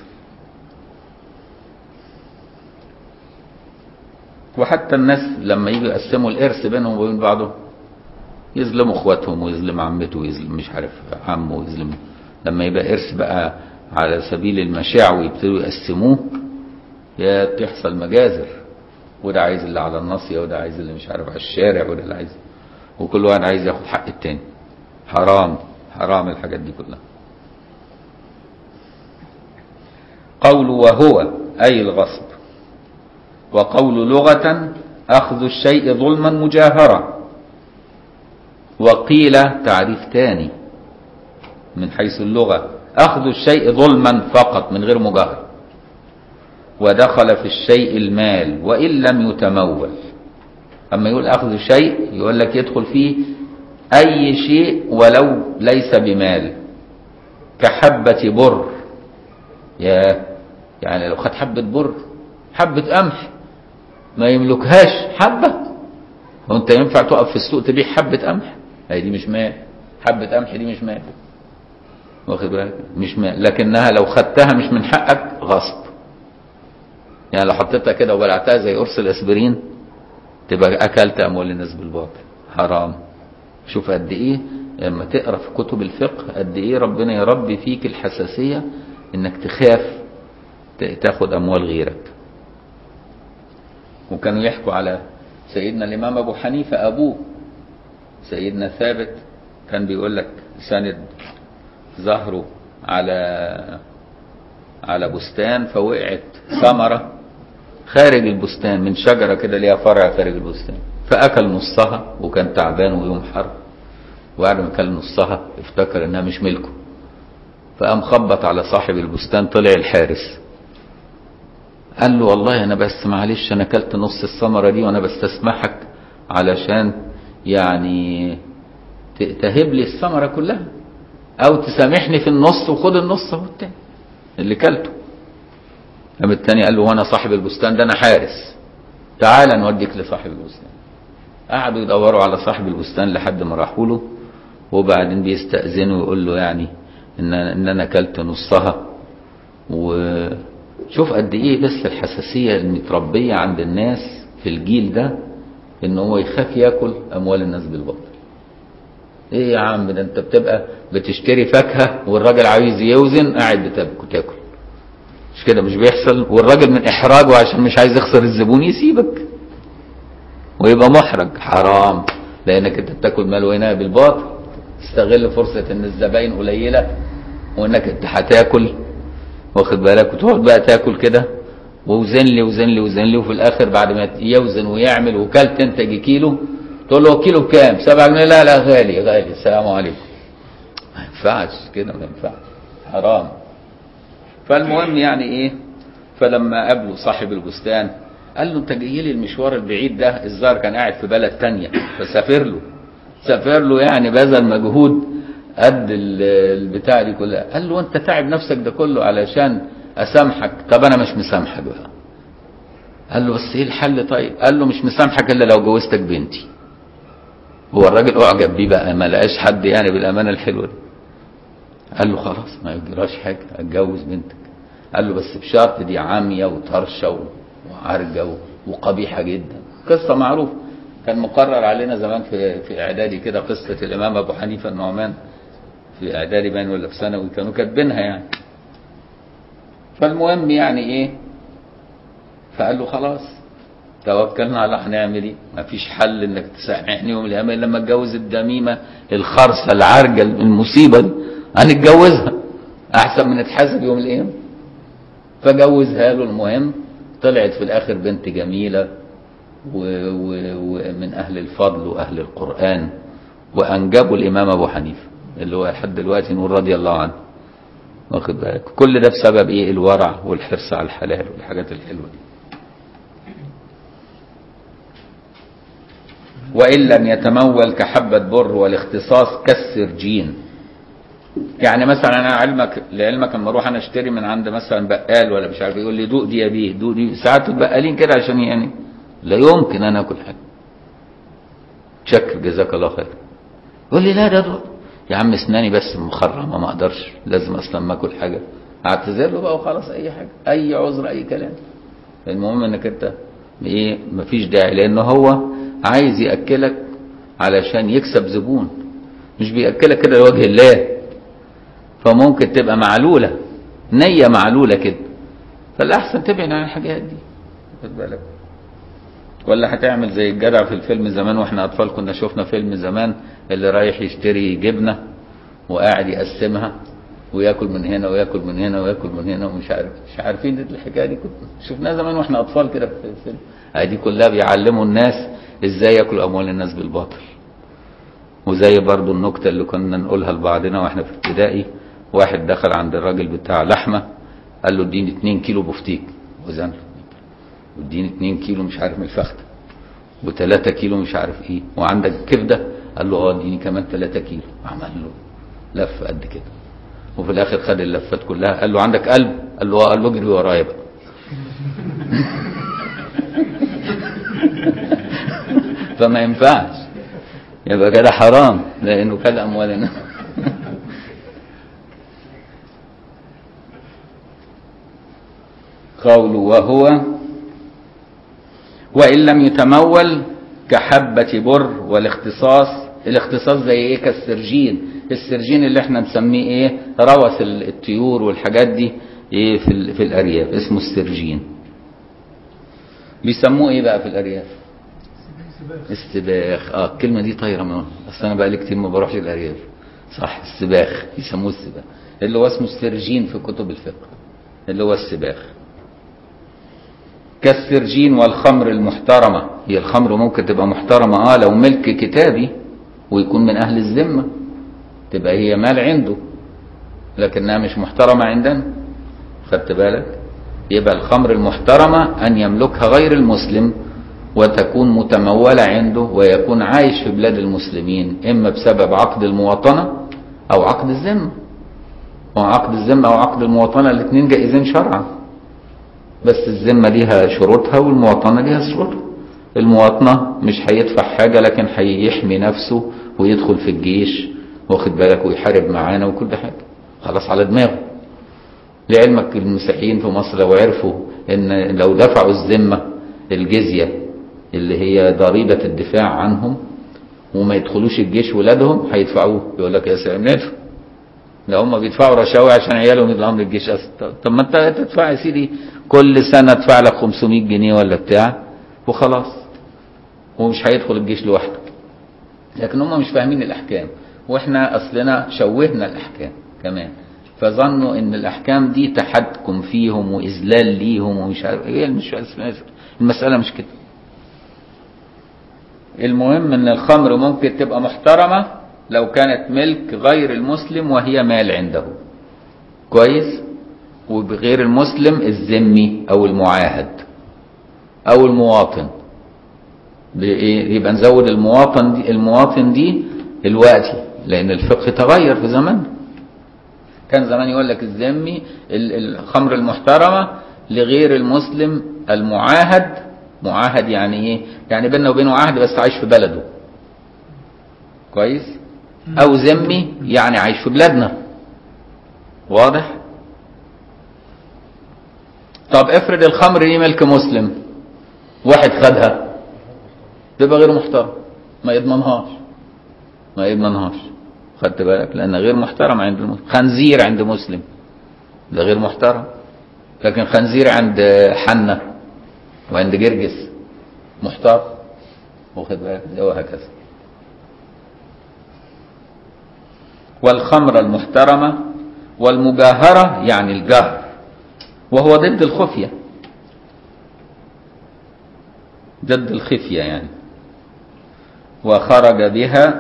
Speaker 1: وحتى الناس لما يجوا يقسموا الارث بينهم وبين بعضهم يظلموا اخواتهم ويظلم عمته ويظلم مش عارف عمه ويظلم لما يبقى ارث بقى على سبيل المشاع ويبتدوا يقسموه يا بتحصل مجازر وده عايز اللي على الناصيه وده عايز اللي مش عارف على الشارع وده اللي عايز وكل واحد عايز ياخد حق التاني حرام حرام الحاجات دي كلها قول وهو أي الغصب وقول لغة أخذ الشيء ظلما مجاهرة وقيل تعريف تاني من حيث اللغة أخذ الشيء ظلما فقط من غير مجاهرة ودخل في الشيء المال وإن لم يتمول أما يقول أخذ شيء يقول لك يدخل فيه أي شيء ولو ليس بمال كحبة بر يا يعني لو خد حبة بر حبة قمح ما يملكهاش حبة وانت ينفع تقف في السوق تبيع حبة قمح هي دي مش مال حبة قمح دي مش مال واخد بالك مش مال لكنها لو خدتها مش من حقك غصب يعني لو حطيتها كده وبلعتها زي قرص الاسبرين تبقى اكلت اموال الناس بالباطل حرام شوف قد ايه لما تقرا في كتب الفقه قد ايه ربنا يربي فيك الحساسيه انك تخاف ت- تاخد اموال غيرك وكانوا يحكوا على سيدنا الامام ابو حنيفه ابوه سيدنا ثابت كان بيقول لك سند ظهره على على بستان فوقعت ثمره خارج البستان من شجره كده ليها فرع خارج البستان فاكل نصها وكان تعبان ويوم حر وبعد ما اكل نصها افتكر انها مش ملكه فقام خبط على صاحب البستان طلع الحارس قال له والله انا بس معلش انا اكلت نص الثمره دي وانا بستسمحك علشان يعني ت- تهب لي الثمره كلها او تسامحني في النص وخد النص اهو التاني اللي كلته قام التاني قال له وانا صاحب البستان ده انا حارس تعال نوديك لصاحب البستان قعدوا يدوروا على صاحب البستان لحد ما راحوا له وبعدين بيستأذنوا ويقول له يعني ان ان انا اكلت نصها وشوف قد ايه بس الحساسيه المتربيه عند الناس في الجيل ده ان هو يخاف ياكل اموال الناس بالباطل ايه يا عم ده انت بتبقى بتشتري فاكهه والراجل عايز يوزن قاعد بتاكل تاكل مش كده مش بيحصل والراجل من احراجه عشان مش عايز يخسر الزبون يسيبك ويبقى محرج حرام لانك انت بتاكل مال وهنا بالباطل تستغل فرصه ان الزباين قليله وانك انت هتاكل واخد بالك وتقعد بقى تاكل كده ووزن لي وزن لي وزن لي وفي الاخر بعد ما يوزن ويعمل وكلت انت جي كيلو تقول له كيلو بكام؟ 7 جنيه لا لا غالي غالي السلام عليكم ما ينفعش كده ما ينفعش حرام فالمهم يعني ايه فلما قابله صاحب البستان قال له انت جاي لي المشوار البعيد ده الزار كان قاعد في بلد تانية فسافر له سافر له يعني بذل مجهود قد ال- البتاع دي كلها قال له انت تعب نفسك ده كله علشان اسامحك طب انا مش مسامحك بقى قال له بس ايه الحل طيب قال له مش مسامحك الا لو جوزتك بنتي هو الراجل اعجب بيه بقى ما لقاش حد يعني بالامانه الحلوه دي قال له خلاص ما يجراش حاجه اتجوز بنتك قال له بس بشرط دي عاميه وطرشه و- وعرجه و- وقبيحه جدا قصه معروفه كان مقرر علينا زمان في في اعدادي كده قصه الامام ابو حنيفه النعمان في اعدادي باين ولا في ثانوي كانوا كاتبينها يعني فالمهم يعني ايه فقال له خلاص توكلنا على الله هنعمل ايه مفيش حل انك تسامحني يوم القيامه الا لما اتجوز الدميمه الخرصه العرجه المصيبه دي هنتجوزها احسن من اتحاسب يوم القيامه فجوزها له المهم طلعت في الاخر بنت جميله و- و- ومن اهل الفضل واهل القران وانجبوا الامام ابو حنيفه اللي هو لحد دلوقتي نقول رضي الله عنه واخد بالك كل ده بسبب ايه الورع والحرص على الحلال والحاجات الحلوه دي وإن لم يتمول كحبة بر والاختصاص كالسرجين يعني مثلا انا علمك لعلمك لما اروح انا اشتري من عند مثلا بقال ولا مش عارف يقول لي دوق دي يا بيه دوق دي ساعات البقالين كده عشان يعني لا يمكن انا اكل حاجه شكر جزاك الله خير يقول لي لا ده دوق يا عم اسناني بس مخرمه ما اقدرش لازم اصلا ما اكل حاجه اعتذر له بقى وخلاص اي حاجه اي عذر اي كلام المهم انك انت ايه مفيش داعي لان هو عايز ياكلك علشان يكسب زبون مش بياكلك كده لوجه الله فممكن تبقى معلوله نيه معلوله كده فالاحسن تبعد عن الحاجات دي خد بالك ولا هتعمل زي الجدع في الفيلم زمان واحنا اطفال كنا شفنا فيلم زمان اللي رايح يشتري جبنه وقاعد يقسمها وياكل من هنا وياكل من هنا وياكل من هنا ومش عارف مش عارفين الحكايه دي كنت شفناها زمان واحنا اطفال كده في الفيلم دي كلها بيعلموا الناس ازاي ياكلوا اموال الناس بالباطل وزي برضو النكتة اللي كنا نقولها لبعضنا واحنا في ابتدائي واحد دخل عند الراجل بتاع لحمة قال له اديني 2 كيلو بفتيك وزن واديني 2 كيلو مش عارف من الفخدة و3 كيلو مش عارف ايه وعندك كبدة قال له اه اديني كمان 3 كيلو عمل له لف قد كده وفي الاخر خد اللفات كلها قال له عندك قلب قال له اه قال له اجري ورايا بقى فما ينفعش يبقى كده حرام لانه كل اموال الناس قوله وهو وإن لم يتمول كحبة بر والاختصاص الاختصاص زي ايه كالسرجين السرجين اللي احنا نسميه ايه روث ال- الطيور والحاجات دي ايه في, ال- في الارياف اسمه السرجين بيسموه ايه بقى في الارياف السباخ اه الكلمه دي طايره من اصل انا بقى لي كتير ما بروحش الارياف صح السباخ يسموه السباخ اللي هو اسمه السرجين في كتب الفقه اللي هو السباخ كالسرجين والخمر المحترمة هي الخمر ممكن تبقى محترمة اه لو ملك كتابي ويكون من أهل الذمة تبقى هي مال عنده لكنها مش محترمة عندنا خدت بالك يبقى الخمر المحترمة أن يملكها غير المسلم وتكون متمولة عنده ويكون عايش في بلاد المسلمين إما بسبب عقد المواطنة أو عقد الذمة وعقد الذمة أو عقد المواطنة الاثنين جائزين شرعا بس الذمة ليها شروطها والمواطنة ليها شروطها المواطنة مش هيدفع حاجة لكن هيحمي نفسه ويدخل في الجيش واخد بالك ويحارب معانا وكل حاجة خلاص على دماغه لعلمك المسيحيين في مصر لو عرفوا ان لو دفعوا الذمة الجزية اللي هي ضريبة الدفاع عنهم وما يدخلوش الجيش ولادهم هيدفعوه يقول لك يا سلام ندفع ده هم بيدفعوا رشاوي عشان عيالهم يطلعوا من الجيش اصلا طب ما انت تدفع يا سيدي كل سنه ادفع لك 500 جنيه ولا بتاع وخلاص ومش هيدخل الجيش لوحده لكن هم مش فاهمين الاحكام واحنا اصلنا شوهنا الاحكام كمان فظنوا ان الاحكام دي تحكم فيهم واذلال ليهم ومش عارف ايه مش المساله مش كده المهم ان الخمر ممكن تبقى محترمه لو كانت ملك غير المسلم وهي مال عنده كويس وبغير المسلم الذمي او المعاهد او المواطن بإيه؟ يبقى نزود المواطن دي المواطن دي دلوقتي لان الفقه تغير في زمان كان زمان يقول لك الذمي ال- الخمر المحترمه لغير المسلم المعاهد معاهد يعني ايه يعني بيننا وبينه عهد بس عايش في بلده كويس او ذمي يعني عايش في بلادنا واضح طب افرض الخمر دي ملك مسلم واحد خدها تبقى غير محترم ما يضمنهاش ما يضمنهاش خدت بالك لان غير محترم عند المسلم خنزير عند مسلم ده غير محترم لكن خنزير عند حنة وعند جرجس محترم واخد بالك وهكذا والخمر المحترمة والمجاهرة يعني الجهر وهو ضد الخفية ضد الخفية يعني وخرج بها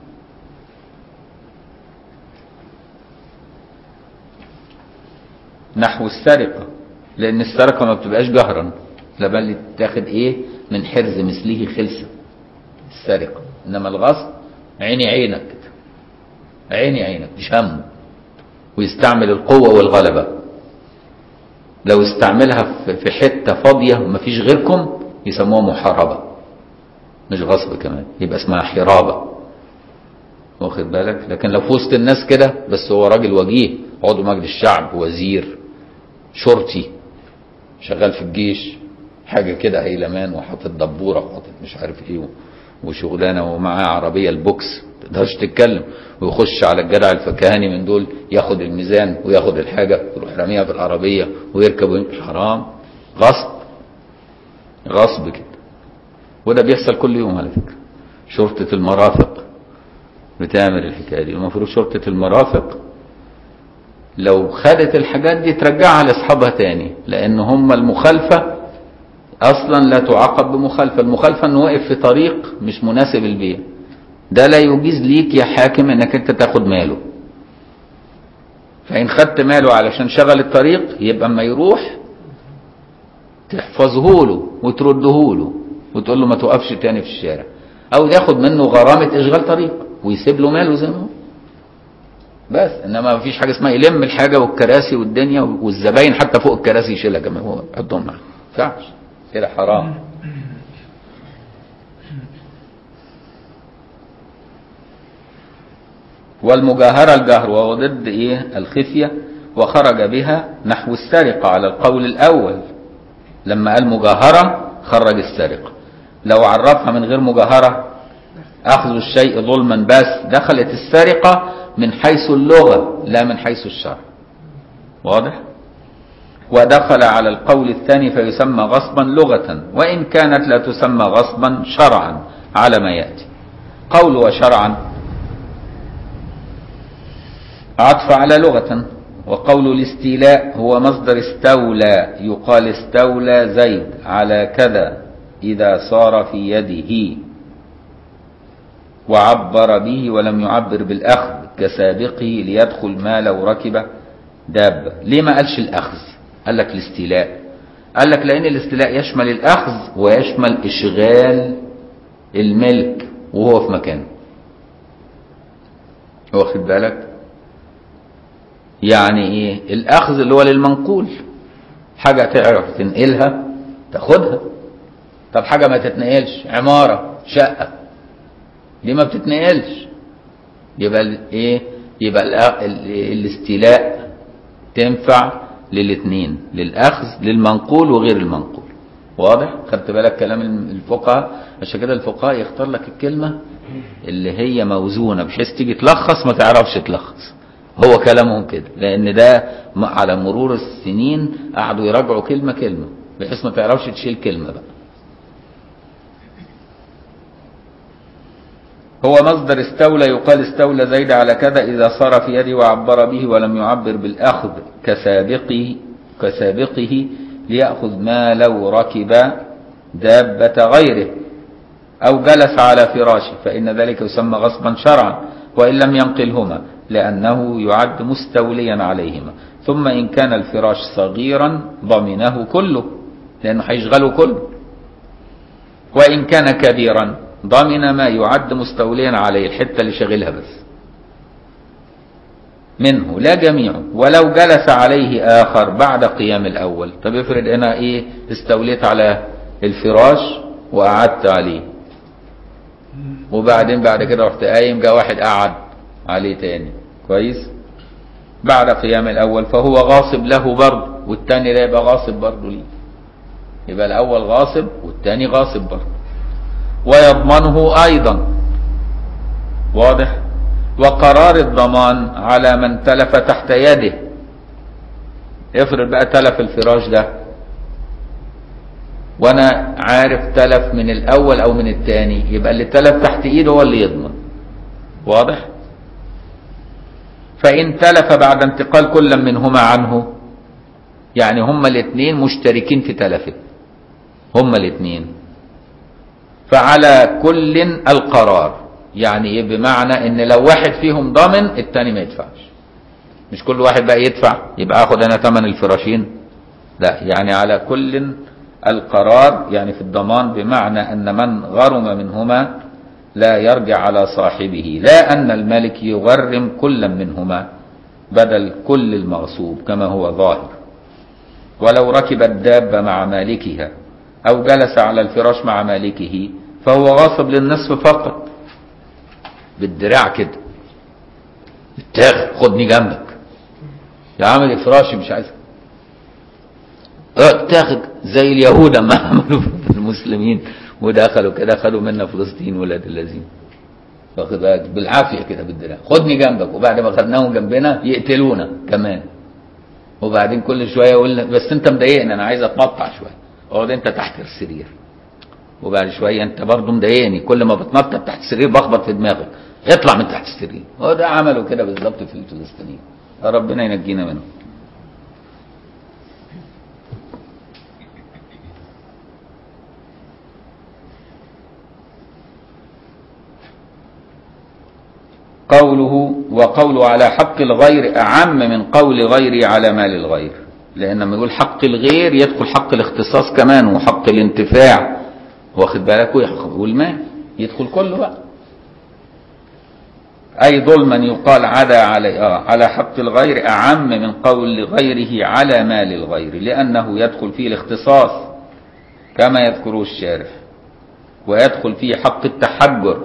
Speaker 1: نحو السرقة لأن السرقة ما بتبقاش جهرا لا بل تاخد إيه من حرز مثله خلسة السرقة إنما الغصب عيني عينك كده عيني عينك مش همه ويستعمل القوة والغلبة لو استعملها في- في حتة فاضية ومفيش غيركم يسموها محاربة مش غصب كمان يبقى اسمها حرابة واخد بالك لكن لو في وسط الناس كده بس هو راجل وجيه عضو مجلس الشعب وزير شرطي شغال في الجيش حاجة كده هيلمان وحاطط دبورة وحاطط مش عارف ايه وشغلانة ومعاه عربية البوكس تقدرش تتكلم ويخش على الجدع الفكهاني من دول ياخد الميزان وياخد الحاجة يروح راميها في العربية ويركب ويمشي. حرام غصب غصب كده وده بيحصل كل يوم على فكرة شرطة المرافق بتعمل الحكاية دي المفروض شرطة المرافق لو خدت الحاجات دي ترجعها لاصحابها تاني لان هم المخالفة اصلا لا تعاقب بمخالفة المخالفة انه وقف في طريق مش مناسب البيع ده لا يجيز ليك يا حاكم انك انت تاخد ماله فان خدت ماله علشان شغل الطريق يبقى اما يروح تحفظه له وترده له وتقول له ما توقفش تاني في الشارع او ياخد منه غرامة اشغال طريق ويسيب له ماله زي ما هو بس انما ما فيش حاجه اسمها يلم الحاجه والكراسي والدنيا والزباين حتى فوق الكراسي يشيلها كمان هو يحطهم معاه ما ينفعش كده حرام والمجاهرة الجهر وهو ضد ايه الخفية وخرج بها نحو السرقة على القول الأول لما قال مجاهرة خرج السرقة لو عرفها من غير مجاهرة أخذ الشيء ظلما بس دخلت السرقة من حيث اللغة لا من حيث الشرع واضح ودخل على القول الثاني فيسمى غصبا لغة وإن كانت لا تسمى غصبا شرعا على ما يأتي قول وشرعا عطف على لغة وقول الاستيلاء هو مصدر استولى يقال استولى زيد على كذا إذا صار في يده وعبر به ولم يعبر بالأخذ كسابقه ليدخل ما لو ركب دابة ليه ما قالش الأخذ قال لك الاستيلاء قال لك لأن الاستيلاء يشمل الأخذ ويشمل إشغال الملك وهو في مكانه واخد بالك يعني ايه الاخذ اللي هو للمنقول حاجة تعرف تنقلها تاخدها طب حاجة ما تتنقلش عمارة شقة دي ما بتتنقلش يبقى ال- ايه يبقى الأ- ال- الاستيلاء تنفع للاثنين للاخذ للمنقول وغير المنقول واضح خدت بالك كلام الفقهاء عشان كده الفقهاء يختار لك الكلمة اللي هي موزونة بحيث تيجي تلخص ما تعرفش تلخص هو كلامهم كده لان ده م- على مرور السنين قعدوا يراجعوا كلمة كلمة بحيث ما تعرفش تشيل كلمة بقى هو مصدر استولى يقال استولى زيد على كذا إذا صار في يده وعبر به ولم يعبر بالأخذ كسابقه كسابقه ليأخذ ما لو ركب دابة غيره أو جلس على فراشه فإن ذلك يسمى غصبا شرعا وإن لم ينقلهما لأنه يعد مستوليا عليهما ثم إن كان الفراش صغيرا ضمنه كله لأنه هيشغله كله وإن كان كبيرا ضمن ما يعد مستوليا عليه الحتة اللي شغلها بس منه لا جميعه ولو جلس عليه آخر بعد قيام الأول طب افرض أنا إيه استوليت على الفراش وقعدت عليه وبعدين بعد كده رحت قايم جاء واحد قعد عليه تاني كويس بعد قيام الأول فهو غاصب له برضه والتاني ده يبقى غاصب برضه ليه يبقى الأول غاصب والتاني غاصب برضه ويضمنه أيضا واضح وقرار الضمان على من تلف تحت يده افرض بقى تلف الفراش ده وانا عارف تلف من الاول او من التاني يبقى اللي تلف تحت ايده هو اللي يضمن واضح فان تلف بعد انتقال كل منهما عنه يعني هما الاثنين مشتركين في تلفه هما الاثنين فعلى كل القرار يعني ايه بمعنى ان لو واحد فيهم ضامن التاني ما يدفعش مش كل واحد بقى يدفع يبقى اخد انا ثمن الفراشين لا يعني على كل القرار يعني في الضمان بمعنى ان من غرم منهما لا يرجع على صاحبه لا ان الملك يغرم كلا منهما بدل كل المغصوب كما هو ظاهر ولو ركب الدابة مع مالكها أو جلس على الفراش مع مالكه فهو غاصب للنصف فقط بالدراع كده اتاخد خدني جنبك يا عامل فراشي مش عايز اتاخد زي اليهود ما عملوا في المسلمين ودخلوا كده خدوا منا فلسطين ولاد الذين واخد بالك بالعافيه كده بالدراع خدني جنبك وبعد ما خدناهم جنبنا يقتلونا كمان وبعدين كل شويه يقول بس انت مضايقني انا عايز اتنطع شويه اقعد انت تحت السرير وبعد شويه انت برضه مضايقني كل ما بتنطط تحت السرير بخبط في دماغك اطلع من تحت السرير هو ده عملوا كده بالظبط في الفلسطينيين ربنا ينجينا منهم قوله وقوله على حق الغير أعم من قول غيري على مال الغير لأن لما يقول حق الغير يدخل حق الاختصاص كمان وحق الانتفاع واخد بالك والمال يدخل كله بقى أي ظلما يقال عدا علي آه على حق الغير أعم من قول غيره على مال الغير لأنه يدخل فيه الاختصاص كما يذكره الشارح ويدخل فيه حق التحجر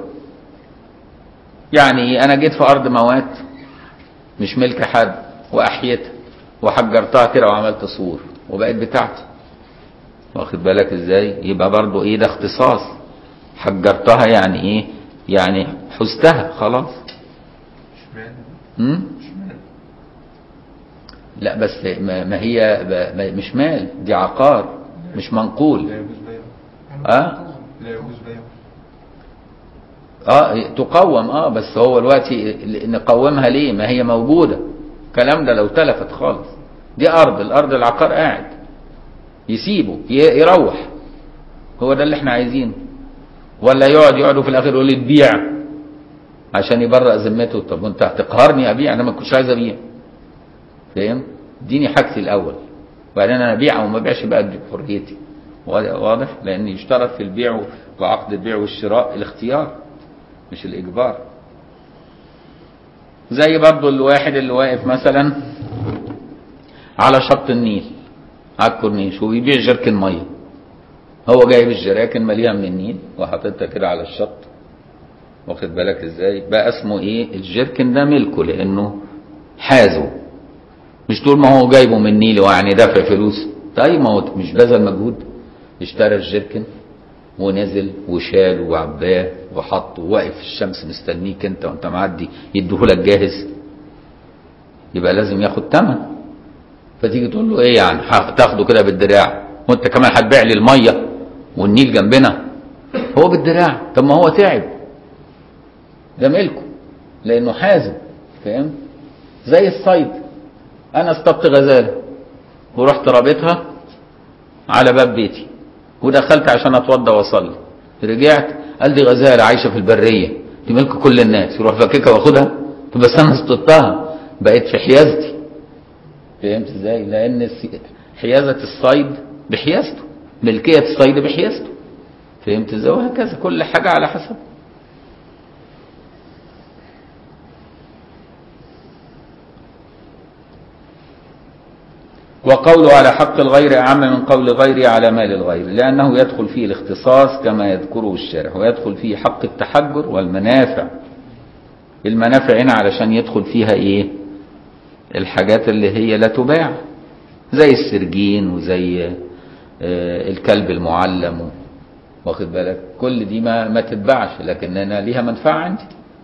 Speaker 1: يعني أنا جيت في أرض موات مش ملك حد وأحيتها وحجرتها كده وعملت سور وبقت بتاعتي واخد بالك ازاي يبقى برضو ايه ده اختصاص حجرتها يعني ايه يعني حزتها خلاص امم لا بس ما ما هي ما- مش مال دي عقار مش منقول
Speaker 4: لا يجوز بيعه
Speaker 1: اه
Speaker 4: لا يجوز بيعه
Speaker 1: اه تقوم اه بس هو دلوقتي نقومها ليه ما هي موجودة الكلام ده لو تلفت خالص دي ارض الارض العقار قاعد يسيبه ي- يروح هو ده اللي احنا عايزينه ولا يقعد يقعدوا في الاخر يقول لي تبيع عشان يبرأ ذمته طب وانت هتقهرني ابيع انا ما كنتش عايز ابيع فاهم اديني حاجتي الاول وبعدين انا ابيع او ما ابيعش بقى دي حريتي واضح لان يشترط في البيع وعقد البيع والشراء الاختيار مش الاجبار زي برضو الواحد اللي واقف مثلا على شط النيل على الكورنيش وبيبيع جركن ميه هو جايب الجراكن مليها من النيل وحاططها كده على الشط واخد بالك ازاي بقى اسمه ايه الجركن ده ملكه لانه حازه مش طول ما هو جايبه من النيل ويعني دافع فلوس طيب ما هو مش بذل مجهود اشترى الجركن ونزل وشال وعباه وحطه وواقف في الشمس مستنيك انت وانت معدي يديهولك جاهز يبقى لازم ياخد تمن فتيجي تقول له ايه يعني ه- تاخده كده بالدراع وانت كمان هتبيع لي الميه والنيل جنبنا هو بالدراع طب ما هو تعب ده ملكه لانه حازم فاهم زي الصيد انا اصطدت غزاله ورحت رابطها على باب بيتي ودخلت عشان اتوضى واصلي رجعت قال دي غزاله عايشه في البريه دي ملك كل الناس يروح فككها واخدها طب بس انا اصطدتها بقت في حيازتي فهمت ازاي لان الس- حيازه الصيد بحيازته ملكيه الصيد بحيازته فهمت ازاي وهكذا كل حاجه على حسب وقوله على حق الغير أعم من قول غيره على مال الغير لأنه يدخل فيه الاختصاص كما يذكره الشارح ويدخل فيه حق التحجر والمنافع المنافع هنا علشان يدخل فيها ايه الحاجات اللي هي لا تباع زي السرجين وزي آه، الكلب المعلم واخد بالك كل دي ما ما تتباعش لكننا ليها منفعة عندي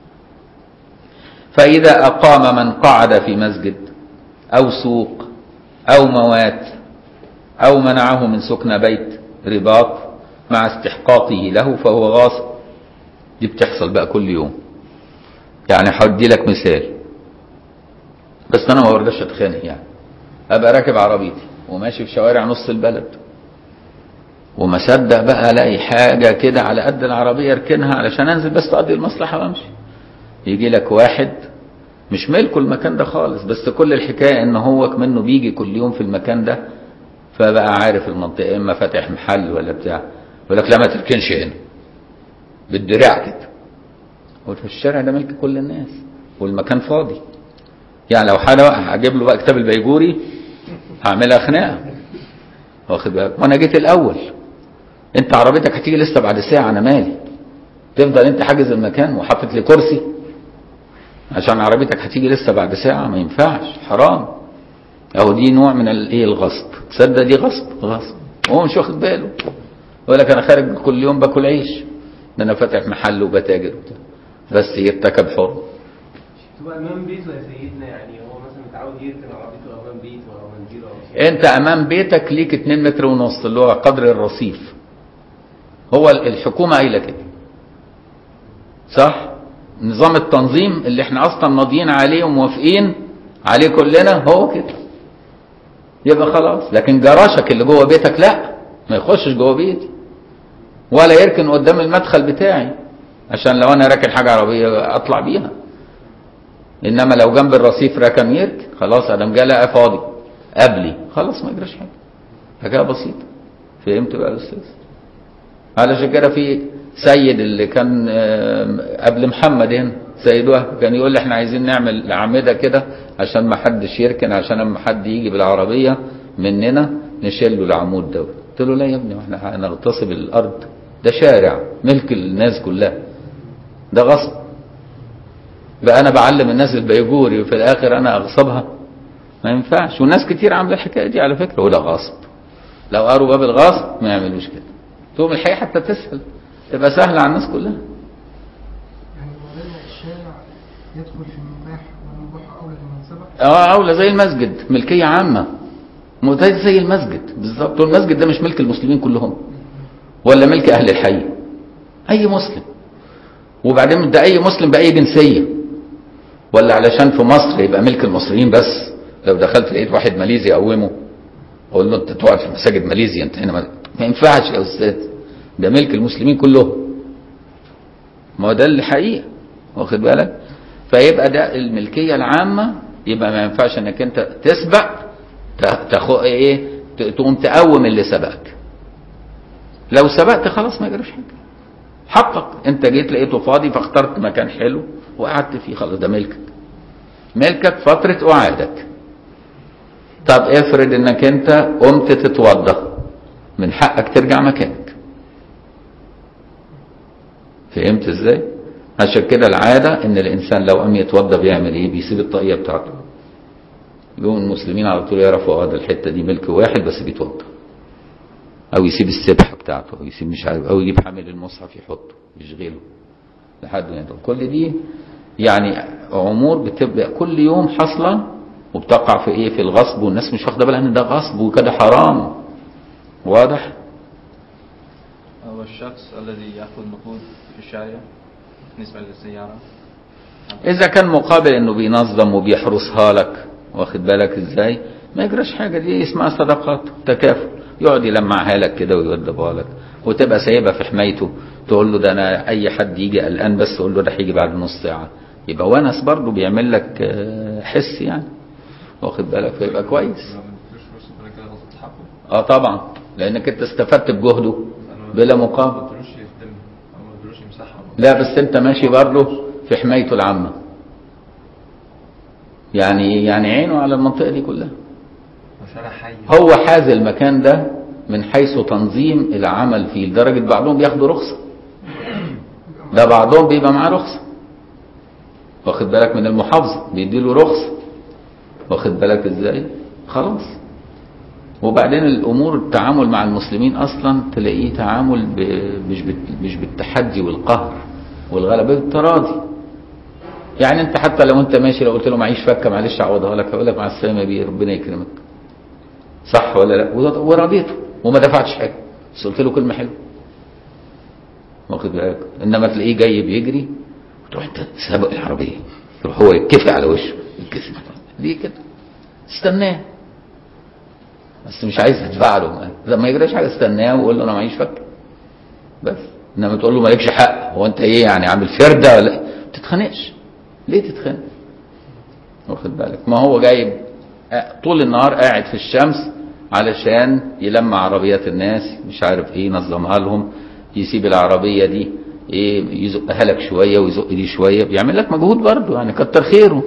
Speaker 1: فإذا أقام من قعد في مسجد أو سوق أو موات أو منعه من سكن بيت رباط مع استحقاقه له فهو غاصب دي بتحصل بقى كل يوم يعني هدي لك مثال بس أنا ما برضاش أتخانق يعني أبقى راكب عربيتي وماشي في شوارع نص البلد وما صدق بقى الاقي حاجه كده على قد العربيه اركنها علشان انزل بس اقضي المصلحه وامشي يجي لك واحد مش ملكه المكان ده خالص بس كل الحكايه ان هو منه بيجي كل يوم في المكان ده فبقى عارف المنطقه اما فاتح محل ولا بتاع يقول لك لا ما تركنش هنا بالدراع كده هو في الشارع ده ملك كل الناس والمكان فاضي يعني لو حاجه بقى هجيب له بقى كتاب البيجوري هعملها خناقه واخد بالك وانا جيت الاول انت عربيتك هتيجي لسه بعد ساعه انا مالي تفضل انت حاجز المكان وحاطط لي كرسي عشان عربيتك هتيجي لسه بعد ساعه ما ينفعش حرام اهو دي نوع من الايه الغصب تصدق دي غصب غصب هو مش واخد باله يقول لك انا خارج كل يوم باكل عيش ده انا فاتح محل وبتاجر وبتاع بس يرتكب حر
Speaker 5: تبقى امام بيته يا سيدنا يعني هو مثلا متعود يركن عربيته امام بيته او منزله او شيء
Speaker 1: انت امام بيتك ليك 2 متر ونص اللي هو قدر الرصيف هو الحكومه قايله كده صح نظام التنظيم اللي احنا اصلا ماضيين عليه وموافقين عليه كلنا هو كده يبقى خلاص لكن جراشك اللي جوه بيتك لا ما يخشش جوه بيتي ولا يركن قدام المدخل بتاعي عشان لو انا راكن حاجه عربيه اطلع بيها انما لو جنب الرصيف ركن يركن خلاص ادم جه لقى فاضي قبلي خلاص ما يجراش حاجه حاجه بسيطه فهمت بقى يا استاذ علشان كده في سيد اللي كان آم، قبل محمد هنا سيد وهب كان يقول لي احنا عايزين نعمل اعمده كده عشان ما حدش يركن عشان لما حد يجي بالعربيه مننا نشيل له العمود ده قلت له لا يا ابني احنا هنغتصب الارض ده شارع ملك الناس كلها ده غصب بقى انا بعلم الناس البيجوري وفي الاخر انا اغصبها ما ينفعش وناس كتير عامله الحكايه دي على فكره وده غصب لو قروا باب الغصب ما يعملوش كده تقوم الحقيقه حتى تسهل تبقى سهله على الناس كلها
Speaker 3: يعني مولانا الشارع يدخل في المباح والمباح أولى لمن سبق
Speaker 1: اه اولى زي المسجد ملكيه عامه مو زي زي المسجد بالظبط والمسجد ده مش ملك المسلمين كلهم ولا ملك اهل الحي اي مسلم وبعدين ده اي مسلم باي جنسيه ولا علشان في مصر يبقى ملك المصريين بس لو دخلت لقيت واحد ماليزي اقومه اقول له انت تقعد في مساجد ماليزيا انت هنا ما, ما ينفعش يا استاذ ده ملك المسلمين كلهم ما هو ده اللي حقيقه واخد بالك فيبقى ده الملكيه العامه يبقى ما ينفعش انك انت تسبق ت- تخو ايه ت- تقوم تقوم اللي سبقك لو سبقت خلاص ما يجراش حاجه حقك انت جيت لقيته فاضي فاخترت مكان حلو وقعدت فيه خلاص ده ملكك ملكك فتره اعادك طب افرض انك انت قمت تتوضا من حقك ترجع مكانك فهمت ازاي عشان كده العاده ان الانسان لو قام يتوضا بيعمل ايه بيسيب الطاقيه بتاعته يقوم المسلمين على طول يعرفوا اه ده الحته دي ملك واحد بس بيتوضا او يسيب السبحه بتاعته او يسيب مش عارف او يجيب حامل المصحف يحطه يشغله لحد ما يدخل كل دي يعني امور بتبقى كل يوم حاصله وبتقع في ايه في الغصب والناس مش واخده بالها ان ده غصب وكده حرام واضح
Speaker 4: هو الشخص الذي يأخذ نقود في الشارع بالنسبة للسيارة
Speaker 1: اذا كان مقابل انه بينظم وبيحرسها لك واخد بالك ازاي ما يجراش حاجه دي اسمها صدقات تكافل يقعد يلمعها لك كده ويوضبها لك وتبقى سايبها في حمايته تقول له ده انا اي حد يجي قلقان بس تقول له ده هيجي بعد نص ساعه يبقى ونس برضه بيعمل لك آه، حس يعني واخد بالك فيبقى كويس اه طبعا لانك انت استفدت بجهده بلا مقابل
Speaker 4: بدروش يخدم أو ما بدروش يمسحها
Speaker 1: لا بس انت ماشي برضه في حمايته العامة يعني يعني عينه على المنطقة دي كلها
Speaker 4: وشارع حي
Speaker 1: هو حاز المكان ده من حيث تنظيم العمل فيه لدرجة بعضهم بياخدوا رخصة ده بعضهم بيبقى معاه رخصة واخد بالك من المحافظة بيديله رخصة واخد بالك ازاي خلاص وبعدين الامور التعامل مع المسلمين اصلا تلاقيه تعامل ب... مش بت... مش بالتحدي والقهر والغلبه بالتراضي يعني انت حتى لو انت ماشي لو قلت له معيش فكه معلش اعوضها لك هيقول لك مع السلامه بيه ربنا يكرمك صح ولا لا وده- ورضيته وما دفعتش حاجه بس قلت له كلمه حلوه واخد بالك انما تلاقيه جاي بيجري وتروح انت سابق العربيه تروح هو يتكفي على وشه يتكفي ليه كده استناه بس مش عايز تدفع له لما يجراش حاجه استناه وقول له انا معيش فك بس انما تقول له مالكش حق هو انت ايه يعني عامل فرده ولا ما تتخانقش ليه تتخانق واخد بالك ما هو جايب آه، طول النهار قاعد في الشمس علشان يلمع عربيات الناس مش عارف ايه ينظمها لهم يسيب العربيه دي ايه يزقها لك شويه ويزق دي شويه بيعمل لك مجهود برضه يعني كتر خيره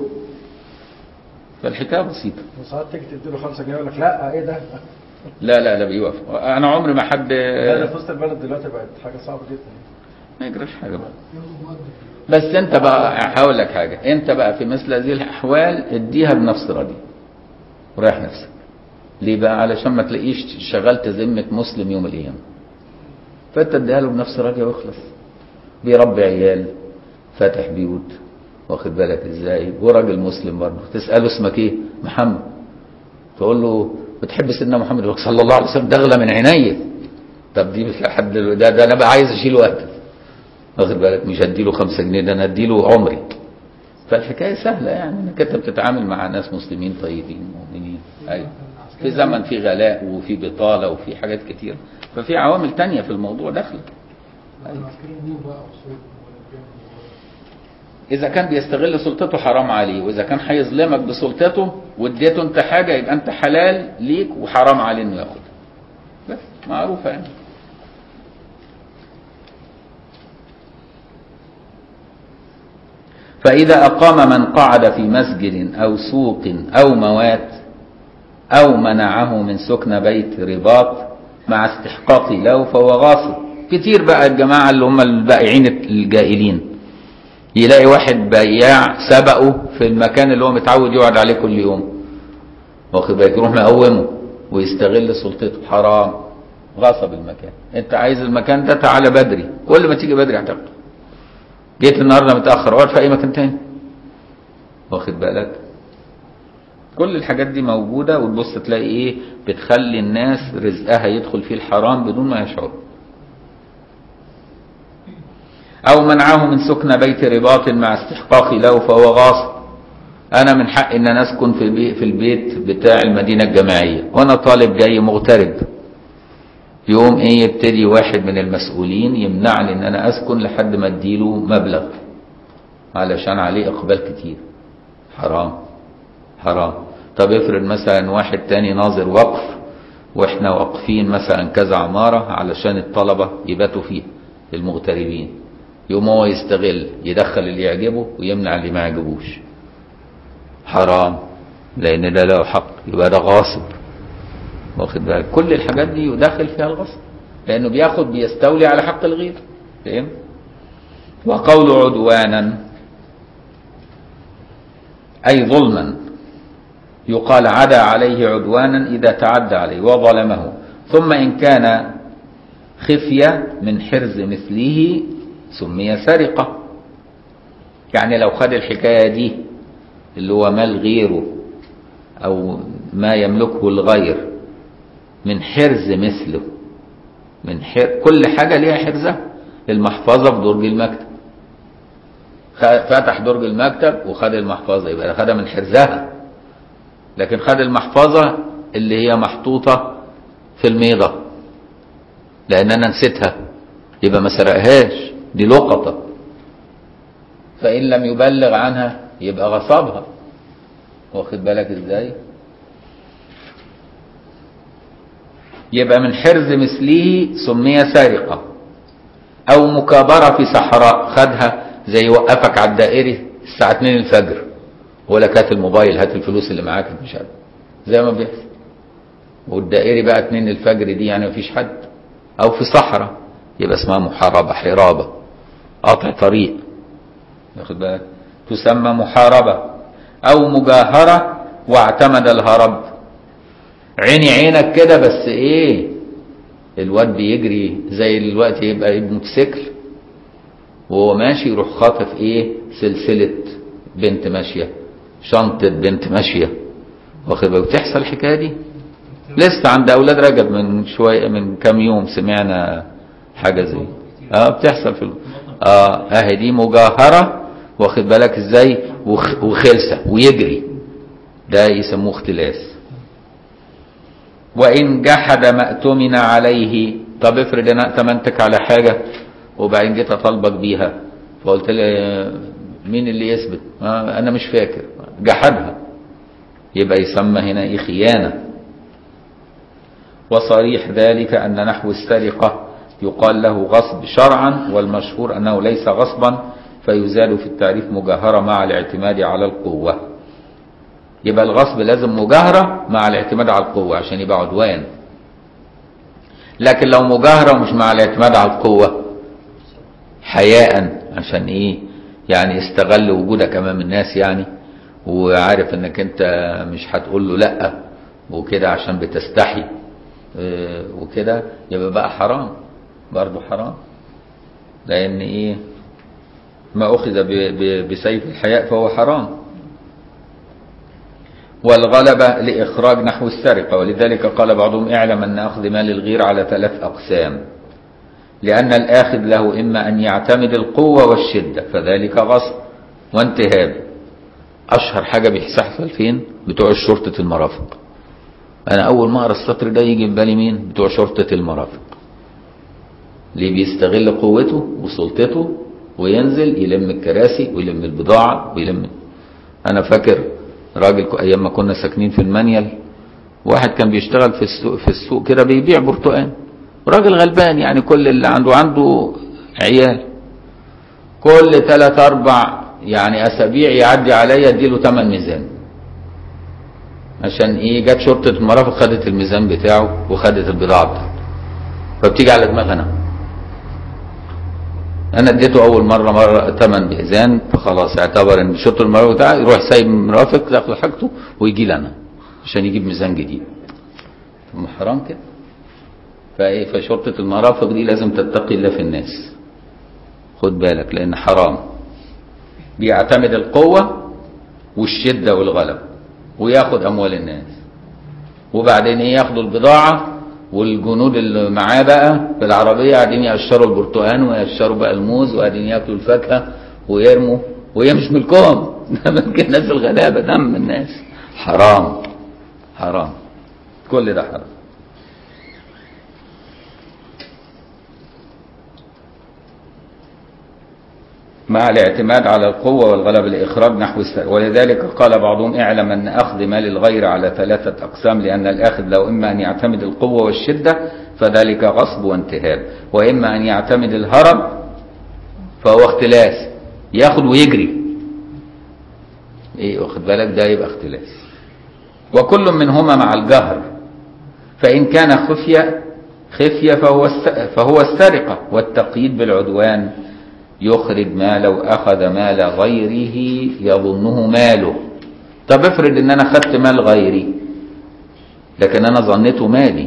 Speaker 1: فالحكايه بسيطه
Speaker 2: وساعات تيجي تديله 5 جنيه يقول لك لا ايه ده؟
Speaker 1: لا لا لا بيوافق انا عمري ما حد
Speaker 2: لا ده في وسط البلد دلوقتي بقت حاجه صعبه جدا
Speaker 1: ما يجراش حاجه بقى بس انت بقى هقول لك حاجه انت بقى في مثل هذه الاحوال اديها بنفس راضي وريح نفسك ليه بقى علشان ما تلاقيش شغلت ذمه مسلم يوم القيامه فانت اديها له بنفس راضيه واخلص بيربي عيال فاتح بيوت واخد بالك ازاي وراجل مسلم برضه تساله اسمك ايه محمد تقول له بتحب سيدنا محمد يقول لك صلى الله عليه وسلم ده اغلى من عينيا طب دي مش حد ده, ده انا بقى عايز اشيله وقتك واخد بالك مش هديله خمسة جنيه ده انا هديله عمري فالحكايه سهله يعني انك انت بتتعامل مع ناس مسلمين طيبين مؤمنين ايوه في زمن في غلاء وفي بطاله وفي حاجات كتير ففي عوامل تانية في الموضوع داخله أيوة. اذا كان بيستغل سلطته حرام عليه واذا كان هيظلمك بسلطته واديته انت حاجه يبقى انت حلال ليك وحرام عليه انه ياخدها بس معروفه يعني فإذا أقام من قعد في مسجد أو سوق أو موات أو منعه من سكن بيت رباط مع استحقاق له فهو غاصب كتير بقى الجماعة اللي هم البائعين الجائلين يلاقي واحد بياع سبقه في المكان اللي هو متعود يقعد عليه كل يوم واخد بالك يروح مقومه ويستغل سلطته حرام غصب المكان انت عايز المكان ده تعالى بدري كل ما تيجي بدري هتاخده جيت النهارده متاخر اقعد في اي مكان تاني واخد بالك كل الحاجات دي موجودة وتبص تلاقي ايه بتخلي الناس رزقها يدخل فيه الحرام بدون ما يشعروا او منعه من سكن بيت رباط مع استحقاق له فهو غاصب انا من حق ان انا اسكن في البيت, في البيت بتاع المدينة الجامعية وانا طالب جاي مغترب يوم ايه يبتدي واحد من المسؤولين يمنعني ان انا اسكن لحد ما اديله مبلغ علشان عليه اقبال كتير حرام حرام طب افرض مثلا واحد تاني ناظر وقف واحنا واقفين مثلا كذا عمارة علشان الطلبة يباتوا فيها المغتربين يوم هو يستغل يدخل اللي يعجبه ويمنع اللي ما يعجبوش حرام لان ده له حق يبقى ده غاصب واخد بالك كل الحاجات دي يدخل فيها الغصب لانه بياخد بيستولي على حق الغير فاهم وقول عدوانا اي ظلما يقال عدا عليه عدوانا اذا تعدى عليه وظلمه ثم ان كان خفية من حرز مثله سمي سرقة يعني لو خد الحكاية دي اللي هو مال غيره او ما يملكه الغير من حرز مثله من حر... كل حاجة ليها حرزها المحفظة في درج المكتب فتح درج المكتب وخد المحفظة يبقى خدها من حرزها لكن خد المحفظة اللي هي محطوطة في الميضة لأن أنا نسيتها يبقى ما سرقهاش دي لقطة فإن لم يبلغ عنها يبقى غصبها واخد بالك ازاي يبقى من حرز مثله سمي سارقة او مكابرة في صحراء خدها زي وقفك على الدائري الساعة 2 الفجر ولا هات الموبايل هات الفلوس اللي معاك مش عارف زي ما بيحصل والدائري بقى 2 الفجر دي يعني مفيش حد او في صحراء يبقى اسمها محاربة حرابة قطع طريق واخد بالك تسمى محاربة او مجاهرة واعتمد الهرب عيني عينك كده بس ايه الواد بيجري زي الوقت يبقى موتوسيكل وهو ماشي يروح خاطف ايه سلسلة بنت ماشية شنطة بنت ماشية واخد بالك بتحصل الحكاية دي لسه عند اولاد رجب من شوية من كام يوم سمعنا حاجة زي اه بتحصل في ال... اه اهي دي مجاهرة واخد بالك ازاي وخ... وخلسة ويجري ده يسموه اختلاس وإن جحد ما اؤتمن عليه طب افرض انا ائتمنتك على حاجة وبعدين جيت اطالبك بيها فقلت لي مين اللي يثبت آه انا مش فاكر جحدها يبقى يسمى هنا ايه خيانة وصريح ذلك ان نحو السرقة يقال له غصب شرعا والمشهور انه ليس غصبا فيزال في التعريف مجاهرة مع الاعتماد على القوة يبقى الغصب لازم مجاهرة مع الاعتماد على القوة عشان يبقى عدوان لكن لو مجاهرة ومش مع الاعتماد على القوة حياء عشان ايه يعني استغل وجودك امام الناس يعني وعارف انك انت مش هتقول له لا وكده عشان بتستحي اه وكده يبقى بقى حرام برضه حرام لان ايه ما اخذ بسيف الحياء فهو حرام والغلبة لإخراج نحو السرقة ولذلك قال بعضهم اعلم أن أخذ مال الغير على ثلاث أقسام لأن الآخذ له إما أن يعتمد القوة والشدة فذلك غصب وانتهاب أشهر حاجة بيحصل فين بتوع شرطة المرافق أنا أول ما أقرأ السطر ده يجي في بالي مين بتوع شرطة المرافق اللي بيستغل قوته وسلطته وينزل يلم الكراسي ويلم البضاعة ويلم أنا فاكر راجل ك- أيام ما كنا ساكنين في المنيل واحد كان بيشتغل في السوق في السوق كده بيبيع برتقان راجل غلبان يعني كل اللي عنده عنده عيال كل ثلاث أربع يعني أسابيع يعدي عليا اديله تمن ميزان عشان ايه جت شرطة المرافق خدت الميزان بتاعه وخدت البضاعة بتاعته فبتيجي على دماغي انا انا اديته اول مرة مرة تمن ميزان فخلاص اعتبر ان شرطة المرافق بتاعه يروح سايب المرافق ياخد حاجته ويجي لي انا عشان يجيب ميزان جديد طب ما حرام كده فايه فشرطة المرافق دي لازم تتقي الله في الناس خد بالك لان حرام بيعتمد القوة والشدة والغلب وياخد اموال الناس وبعدين ايه ياخدوا البضاعة والجنود اللي معاه بقى في العربية قاعدين يقشروا البرتقال ويقشروا بقى الموز وقاعدين ياكلوا الفاكهة ويرموا وهي مش ملكهم ده ملك الناس الغلابة دم الناس حرام حرام كل ده حرام مع الاعتماد على القوة والغلب لإخراج نحو السر ولذلك قال بعضهم اعلم أن أخذ مال الغير على ثلاثة أقسام لأن الآخذ لو إما أن يعتمد القوة والشدة فذلك غصب وانتهاب وإما أن يعتمد الهرب فهو اختلاس ياخد ويجري ايه واخد بالك ده يبقى اختلاس وكل منهما مع الجهر فإن كان خفية خفية فهو الس- فهو السرقة والتقييد بالعدوان يخرج ما لو أخذ مال غيره يظنه ماله طب افرض ان انا خدت مال غيري لكن انا ظنيته مالي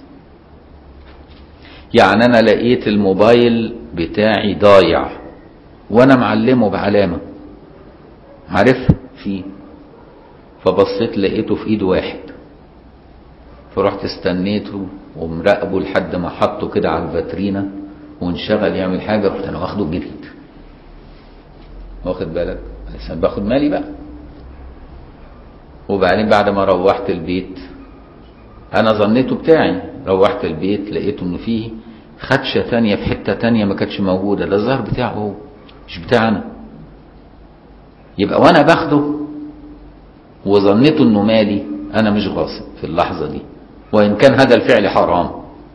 Speaker 1: يعني انا لقيت الموبايل بتاعي ضايع وانا معلمه بعلامة عارف فيه فبصيت لقيته في ايد واحد فرحت استنيته ومراقبه لحد ما حطه كده على الفاترينا وانشغل يعمل حاجه رحت انا واخده جريت واخد بالك عشان باخد مالي بقى وبعدين بعد ما روحت البيت انا ظنيته بتاعي روحت البيت لقيته انه فيه خدشه تانية في حته تانية ما كانتش موجوده ده الظاهر بتاعه هو مش بتاعي انا يبقى وانا باخده وظنيته انه مالي انا مش غاصب في اللحظه دي وان كان هذا الفعل حرام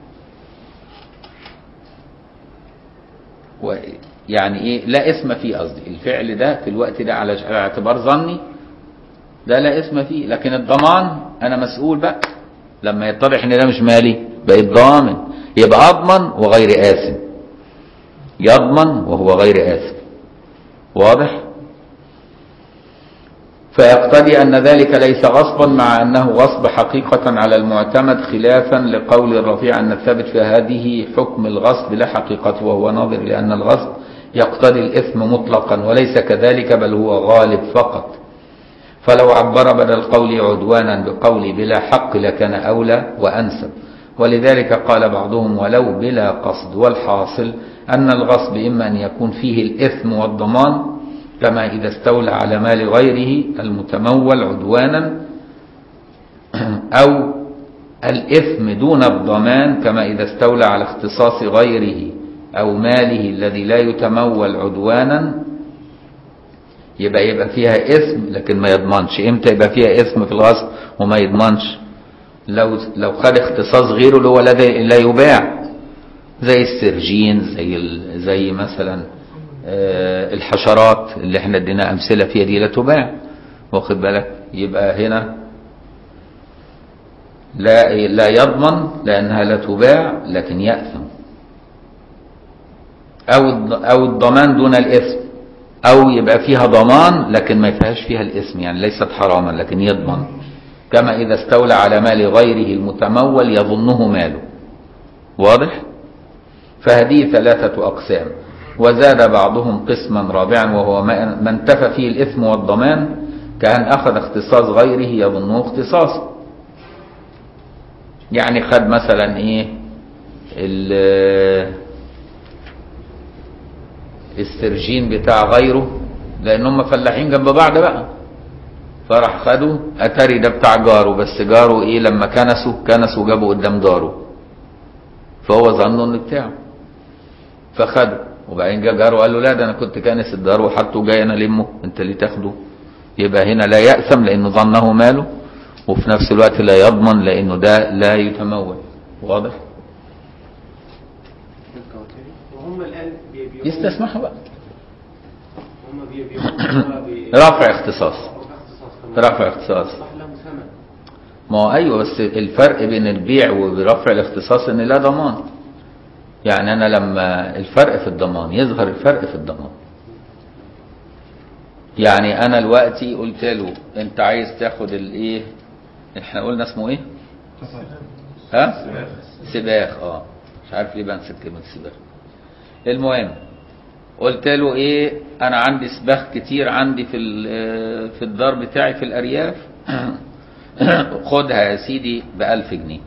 Speaker 1: و يعني ايه لا اسم فيه قصدي الفعل ده في الوقت ده على على اعتبار ظني ده لا اسم فيه لكن الضمان انا مسؤول بقى لما يتضح ان ده مش مالي بقيت ضامن يبقى اضمن وغير آثم يضمن وهو غير آثم واضح فيقتضي أن ذلك ليس غصبا مع أنه غصب حقيقة على المعتمد خلافا لقول الرفيع أن الثابت في هذه حكم الغصب لا حقيقة وهو ناظر لأن الغصب يقتضي الإثم مطلقا وليس كذلك بل هو غالب فقط فلو عبر بدل القول عدوانا بقول بلا حق لكان أولى وأنسب ولذلك قال بعضهم ولو بلا قصد والحاصل أن الغصب إما أن يكون فيه الإثم والضمان كما إذا استولى على مال غيره المتمول عدوانا أو الإثم دون الضمان كما إذا استولى على اختصاص غيره أو ماله الذي لا يتمول عدوانا يبقى يبقى فيها اسم لكن ما يضمنش امتى يبقى فيها اسم في الغصب وما يضمنش لو لو خد اختصاص غيره اللي هو لا لا يباع زي السرجين زي ال- زي مثلا آه، الحشرات اللي احنا ادينا امثله فيها دي لا تباع واخد بالك يبقى هنا لا لا يضمن لانها لا تباع لكن ياثم او الض- او الضمان دون الاثم او يبقى فيها ضمان لكن ما فيهاش فيها الاسم يعني ليست حراما لكن يضمن كما اذا استولى على مال غيره المتمول يظنه ماله واضح فهذه ثلاثة أقسام وزاد بعضهم قسما رابعا وهو ما ما انتفى فيه الإثم والضمان كأن أخذ اختصاص غيره يظنه اختصاصا يعني خد مثلا إيه ال- السرجين بتاع غيره لأن هم فلاحين جنب بعض بقى فراح خده أتاري ده بتاع جاره بس جاره إيه لما كنسوا كنسوا جابوا قدام جاره فهو ظنه إنه بتاعه فخده وبعدين جه جاره وقال له لا ده انا كنت كانس الدار وحطه جاي انا المه انت ليه تاخده يبقى هنا لا يأثم لانه ظنه ماله وفي نفس الوقت لا يضمن لانه ده لا يتمول واضح
Speaker 5: وهم الان بي- بي-
Speaker 1: يستسمحوا بقى
Speaker 5: هم بي- بيقولوا بي-
Speaker 1: رفع اختصاص
Speaker 5: اختصاص كمان.
Speaker 1: رفع اختصاص
Speaker 5: أصبح لهم ثمن
Speaker 1: ما هو ايوه بس الفرق بين البيع وبرفع الاختصاص ان لا ضمان يعني انا لما الفرق في الضمان يظهر الفرق في الضمان يعني انا دلوقتي قلت له انت عايز تاخد الايه احنا قلنا اسمه ايه ها سباخ اه مش عارف ليه بنسى كلمه سباخ المهم قلت له ايه انا عندي سباخ كتير عندي في ال- في الدار بتاعي في الارياف خدها يا سيدي بألف جنيه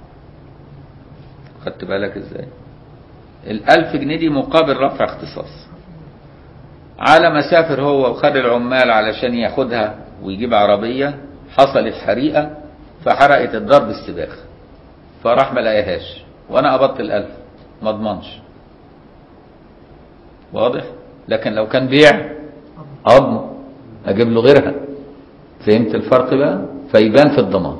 Speaker 1: خدت بالك ازاي الألف جنيه دي مقابل رفع اختصاص على ما سافر هو وخد العمال علشان ياخدها ويجيب عربية حصلت حريقة فحرقت الدار بالسباخ فراح ما لقاهاش وانا قبضت الألف ما اضمنش واضح لكن لو كان بيع اضمن اجيب له غيرها فهمت الفرق بقى فيبان في الضمان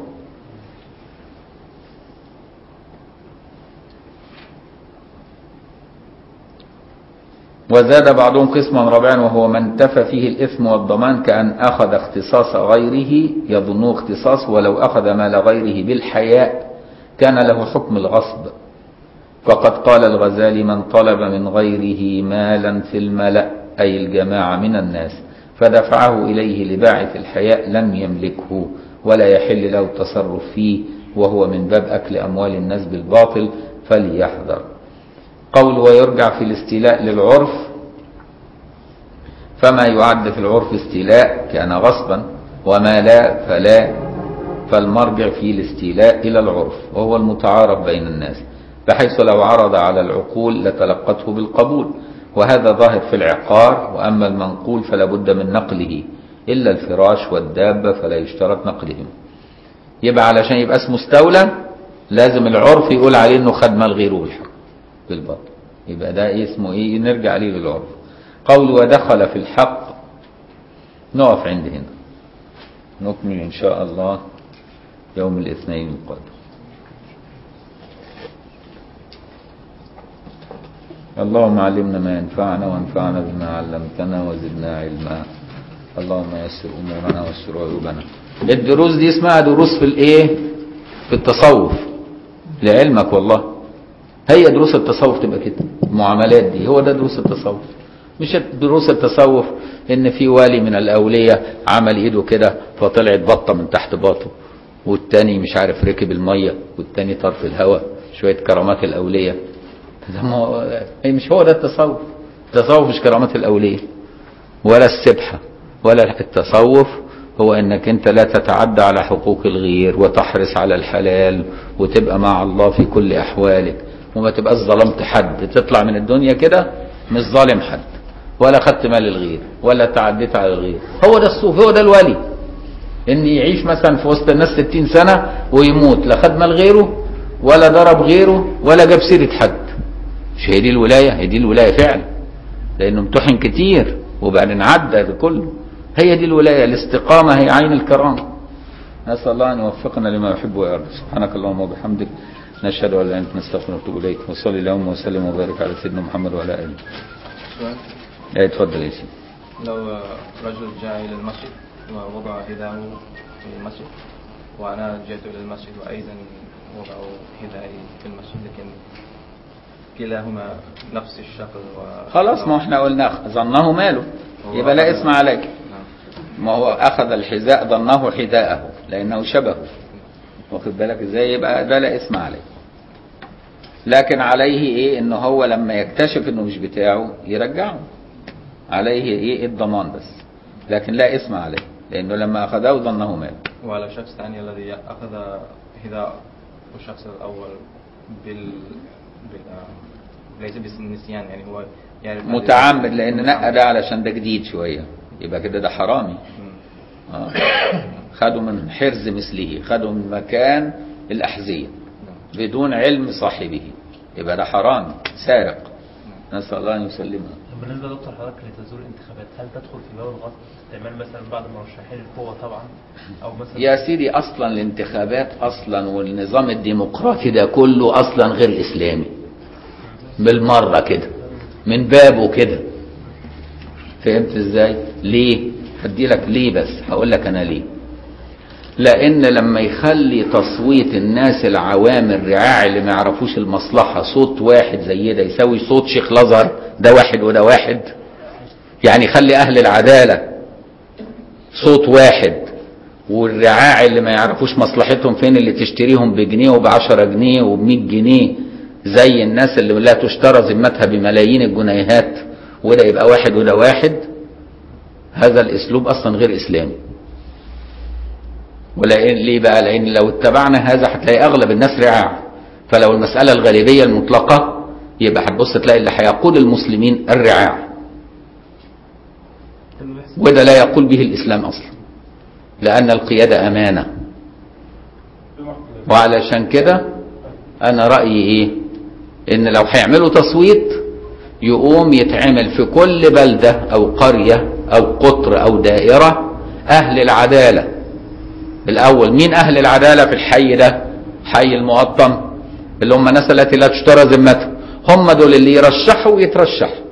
Speaker 1: وزاد بعضهم قسما رابعا وهو من انتفى فيه الإثم والضمان كأن أخذ اختصاص غيره يظنه اختصاص ولو أخذ مال غيره بالحياء كان له حكم الغصب فقد قال الغزالي من طلب من غيره مالا في الملأ أي الجماعة من الناس فدفعه إليه لباعث الحياء لم يملكه ولا يحل له التصرف فيه وهو من باب أكل أموال الناس بالباطل فليحذر قول ويرجع في الاستيلاء للعرف فما يعد في العرف استيلاء كان غصبا وما لا فلا فالمرجع في الاستيلاء إلى العرف وهو المتعارف بين الناس بحيث لو عرض على العقول لتلقته بالقبول وهذا ظاهر في العقار وأما المنقول فلا بد من نقله إلا الفراش والدابة فلا يشترط نقلهم يبقى علشان يبقى اسمه استولى لازم العرف يقول عليه انه خد مال غيره بالحق بالباطل يبقى ده إيه اسمه ايه نرجع عليه للعرف قول ودخل في الحق نقف عند هنا نكمل ان شاء الله يوم الاثنين القادم اللهم علمنا ما ينفعنا وانفعنا بما علمتنا وزدنا علما اللهم يسر امورنا واستر عيوبنا الدروس دي اسمها دروس في الايه في التصوف لعلمك والله هي دروس التصوف تبقى كده المعاملات دي هو ده دروس التصوف مش دروس التصوف ان في والي من الاولياء عمل ايده كده فطلعت بطه من تحت باطه والتاني مش عارف ركب الميه والتاني طار في الهواء شويه كرامات الاولياء ده ما هو- هي مش هو ده التصوف التصوف مش كرامات الاولياء ولا السبحه ولا التصوف هو انك انت لا تتعدى على حقوق الغير وتحرص على الحلال وتبقى مع الله في كل احوالك وما تبقاش ظلمت حد تطلع من الدنيا كده مش ظالم حد ولا خدت مال الغير ولا تعديت على الغير هو ده الصوف هو ده الولي ان يعيش مثلا في وسط الناس 60 سنه ويموت لا خد مال غيره ولا ضرب غيره ولا جاب سيره حد مش هي دي الولايه هي دي الولايه فعلا لانه امتحن كتير وبعدين عدى ده كله هي دي الولايه الاستقامه هي عين الكرامه نسال الله ان يوفقنا لما يحب ويرضى سبحانك اللهم وبحمدك نشهد ان لا اله الا انت نستغفرك ونتوب اليك وصلي اللهم وسلم وبارك على سيدنا محمد وعلى اله
Speaker 4: سؤال
Speaker 1: ايه اتفضل يا سيدي
Speaker 4: لو رجل جاء إلى المسجد ووضع حذاءه في المسجد وأنا جئت إلى المسجد وأيضا وضعوا حذائي في المسجد لكن كلاهما نفس الشكل و...
Speaker 1: خلاص ما احنا قلنا ظنه ماله
Speaker 4: هو
Speaker 1: يبقى لا
Speaker 4: أخذ-
Speaker 1: اسم عليك
Speaker 4: نعم.
Speaker 1: ما هو اخذ الحذاء ظنه حذاءه لانه شبهه واخد بالك ازاي يبقى ده لا اسم عليه لكن عليه ايه ان هو لما يكتشف انه مش بتاعه يرجعه عليه ايه الضمان بس لكن لا اسم عليه لانه لما اخذه ظنه ماله
Speaker 4: وعلى شخص ثاني الذي أخذ حذاء الشخص الأول بال, بال... آه، ليس بالنسيان يعني هو يعرف
Speaker 1: متعمد لان نقى ده علشان ده جديد شويه يبقى كده ده حرامي
Speaker 4: مم.
Speaker 1: آه. خدوا من حرز مثله خدوا من مكان الأحذية
Speaker 4: نعم.
Speaker 1: بدون علم صاحبه يبقى ده حرام سارق نسأل الله أن يسلمها
Speaker 6: بالنسبه لدكتور حضرتك لتزور الانتخابات هل تدخل في باب الغصب استعمال مثلا بعض المرشحين القوه طبعا او مثلا
Speaker 1: يا سيدي أصلا الانتخابات أصلا والنظام الديمقراطي ده كله أصلا غير إسلامي بالمرة كده من بابه كده فهمت ازاي ليه هدي لك ليه بس هقول لك انا ليه لان لما يخلي تصويت الناس العوام الرعاع اللي ما يعرفوش المصلحه صوت واحد زي ده يساوي صوت شيخ الازهر ده واحد وده واحد يعني خلي اهل العداله صوت واحد والرعاع اللي ما يعرفوش مصلحتهم فين اللي تشتريهم بجنيه وبعشرة جنيه وبمية جنيه زي الناس اللي لا تشترى ذمتها بملايين الجنيهات وده يبقى واحد وده واحد هذا الاسلوب اصلا غير اسلامي ولان ليه بقى لان لو اتبعنا هذا هتلاقي اغلب الناس رعاع فلو المساله الغالبيه المطلقه يبقى هتبص تلاقي اللي هيقود المسلمين الرعاع وده لا يقول به الاسلام اصلا لان القياده امانه وعلشان كده انا رايي ايه ان لو هيعملوا تصويت يقوم يتعمل في كل بلده او قريه او قطر او دائره اهل العداله الاول مين اهل العداله في الحي ده حي المقطم اللي هم الناس التي لا تشترى ذمتهم هم دول اللي يرشحوا ويترشحوا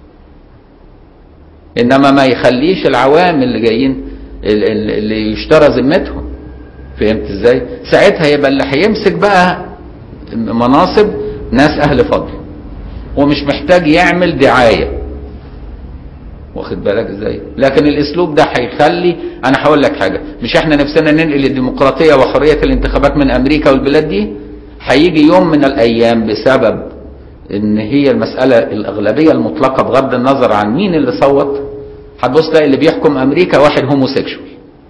Speaker 1: انما ما يخليش العوام اللي جايين ال- ال- اللي يشترى ذمتهم فهمت ازاي ساعتها يبقى اللي هيمسك بقى مناصب ناس اهل فضل ومش محتاج يعمل دعايه واخد بالك ازاي لكن الاسلوب ده هيخلي انا هقول لك حاجه مش احنا نفسنا ننقل الديمقراطيه وحريه الانتخابات من امريكا والبلاد دي هيجي يوم من الايام بسبب ان هي المساله الاغلبيه المطلقه بغض النظر عن مين اللي صوت هتبص تلاقي اللي بيحكم امريكا واحد هوموسيكشوال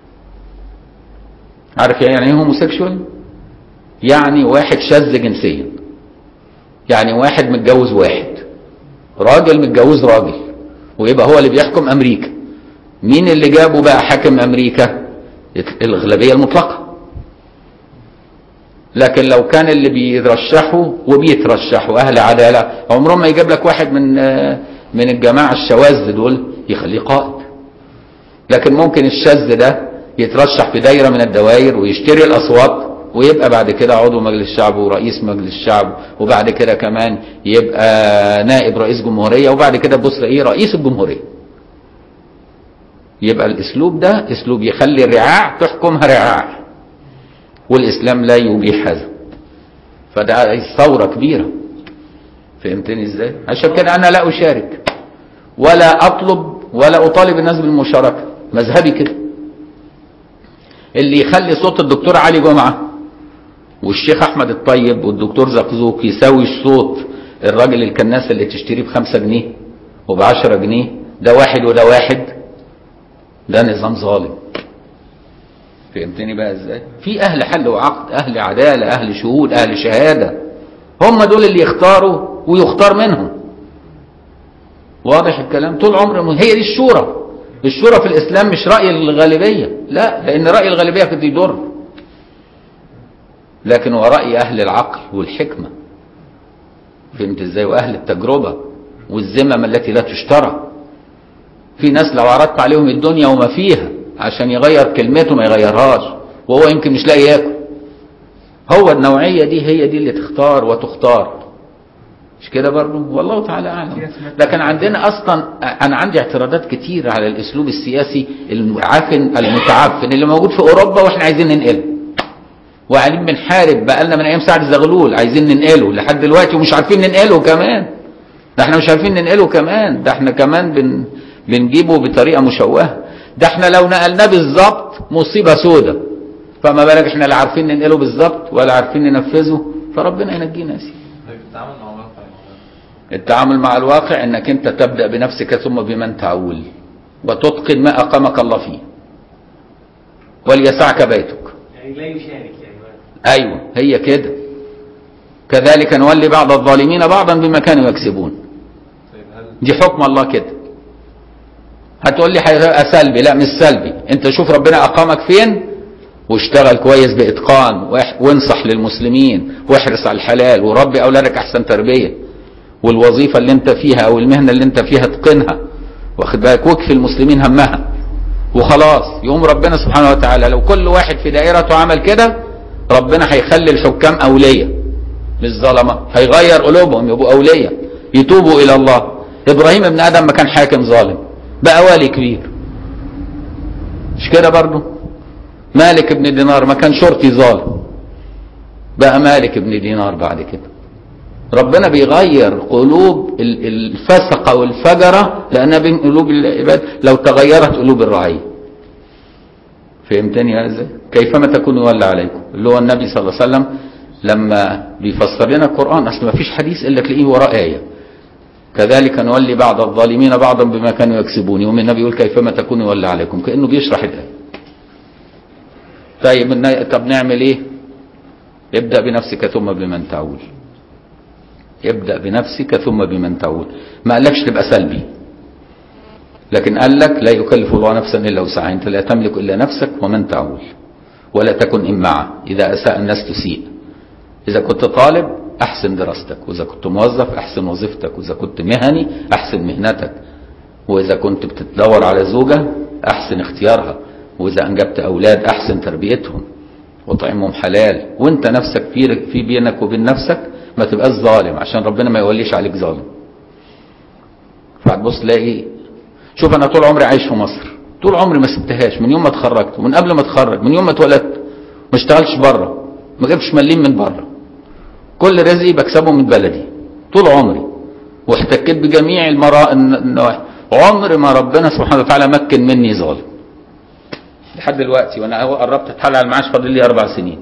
Speaker 1: عارف يعني ايه هوموسيكشوال يعني واحد شاذ جنسيا يعني واحد متجوز واحد راجل متجوز راجل ويبقى هو اللي بيحكم امريكا مين اللي جابه بقى حاكم امريكا الاغلبيه المطلقه لكن لو كان اللي بيرشحوا وبيترشحوا اهل عداله عمرهم ما يجيب لك واحد من من الجماعه الشواذ دول يخليه قائد لكن ممكن الشاذ ده يترشح في دايره من الدوائر ويشتري الاصوات ويبقى بعد كده عضو مجلس الشعب ورئيس مجلس الشعب وبعد كده كمان يبقى نائب رئيس جمهوريه وبعد كده تبص ايه رئيس الجمهوريه يبقى الاسلوب ده اسلوب يخلي الرعاع تحكمها رعاع والاسلام لا يبيح هذا فده ثوره كبيره فهمتني ازاي عشان كده انا لا اشارك ولا اطلب ولا اطالب الناس بالمشاركه مذهبي كده اللي يخلي صوت الدكتور علي جمعه والشيخ احمد الطيب والدكتور زقزوق يساوي صوت الراجل الكناس اللي تشتريه بخمسة جنيه وبعشرة جنيه ده واحد وده واحد ده نظام ظالم فهمتني بقى ازاي في اهل حل وعقد اهل عداله اهل شهود اهل شهاده هم دول اللي يختاروا ويختار منهم واضح الكلام طول عمر هي دي الشورى الشورى في الاسلام مش راي الغالبيه لا لان راي الغالبيه قد يضر لكن هو راي اهل العقل والحكمه فهمت ازاي واهل التجربه والذمم التي لا تشترى في ناس لو عرضت عليهم الدنيا وما فيها عشان يغير كلمته ما يغيرهاش وهو يمكن مش لاقي ياكل هو النوعيه دي هي دي اللي تختار وتختار مش كده برضه والله تعالى اعلم لكن عندنا اصلا انا عندي اعتراضات كتير على الاسلوب السياسي المعفن المتعفن اللي موجود في اوروبا واحنا عايزين ننقله وقاعدين بنحارب بقالنا من ايام سعد زغلول عايزين ننقله لحد دلوقتي ومش عارفين ننقله كمان ده احنا مش عارفين ننقله كمان ده احنا كمان بن بنجيبه بطريقه مشوهه ده احنا لو نقلناه بالظبط مصيبه سودة فما بالك احنا لا عارفين ننقله بالظبط ولا عارفين ننفذه فربنا ينجينا يا سيدي
Speaker 4: طيب التعامل مع الواقع
Speaker 1: التعامل مع الواقع انك انت تبدا بنفسك ثم بمن تعول وتتقن ما اقامك الله فيه وليسعك بيتك
Speaker 5: يعني لا يشارك يعني
Speaker 1: ايوه هي كده كذلك نولي بعض الظالمين بعضا بما كانوا يكسبون
Speaker 4: طيب هل
Speaker 1: دي حكم الله كده هتقول لي هيبقى سلبي لا مش سلبي انت شوف ربنا اقامك فين واشتغل كويس باتقان واح- وانصح للمسلمين واحرص على الحلال وربي اولادك احسن تربيه والوظيفة اللي انت فيها او المهنة اللي انت فيها اتقنها واخد بالك واكفي المسلمين همها وخلاص يقوم ربنا سبحانه وتعالى لو كل واحد في دائرته عمل كده ربنا هيخلي الحكام أولية مش ظلمة هيغير قلوبهم يبقوا أولية يتوبوا إلى الله إبراهيم ابن آدم ما كان حاكم ظالم بقى والي كبير مش كده برضه مالك ابن دينار ما كان شرطي ظالم بقى مالك ابن دينار بعد كده ربنا بيغير قلوب ال- الفسقة والفجرة لأنها بين قلوب العباد لو تغيرت قلوب الرعية فهمتني يا ازاي كيفما تكون يولى عليكم اللي هو النبي صلى الله عليه وسلم لما بيفسر لنا القرآن أصل ما فيش حديث إلا تلاقيه وراه آية كذلك نولي بعض الظالمين بعضا بما كانوا يكسبون يوم النبي يقول كيفما تكون يولى عليكم كأنه بيشرح الآية طيب النا- طب نعمل ايه ابدأ بنفسك ثم بمن تعول ابدأ بنفسك ثم بمن تعول ما قالكش تبقى سلبي لكن قال لك لا يكلف الله نفسا الا وسعها انت لا تملك الا نفسك ومن تعول ولا تكن امعة اذا اساء الناس تسيء اذا كنت طالب احسن دراستك واذا كنت موظف احسن وظيفتك واذا كنت مهني احسن مهنتك واذا كنت بتدور على زوجة احسن اختيارها واذا انجبت اولاد احسن تربيتهم وطعمهم حلال وانت نفسك في في بينك وبين نفسك ما تبقاش ظالم عشان ربنا ما يوليش عليك ظالم فهتبص تلاقي شوف انا طول عمري عايش في مصر طول عمري ما سبتهاش من يوم ما اتخرجت ومن قبل ما اتخرج من يوم ما اتولدت ما اشتغلتش بره ما جبتش مليم من بره كل رزقي بكسبه من بلدي طول عمري واحتكيت بجميع المرا... النواحي عمر ما ربنا سبحانه وتعالى مكن مني ظالم لحد دلوقتي وانا قربت اتحل على المعاش فاضل لي اربع سنين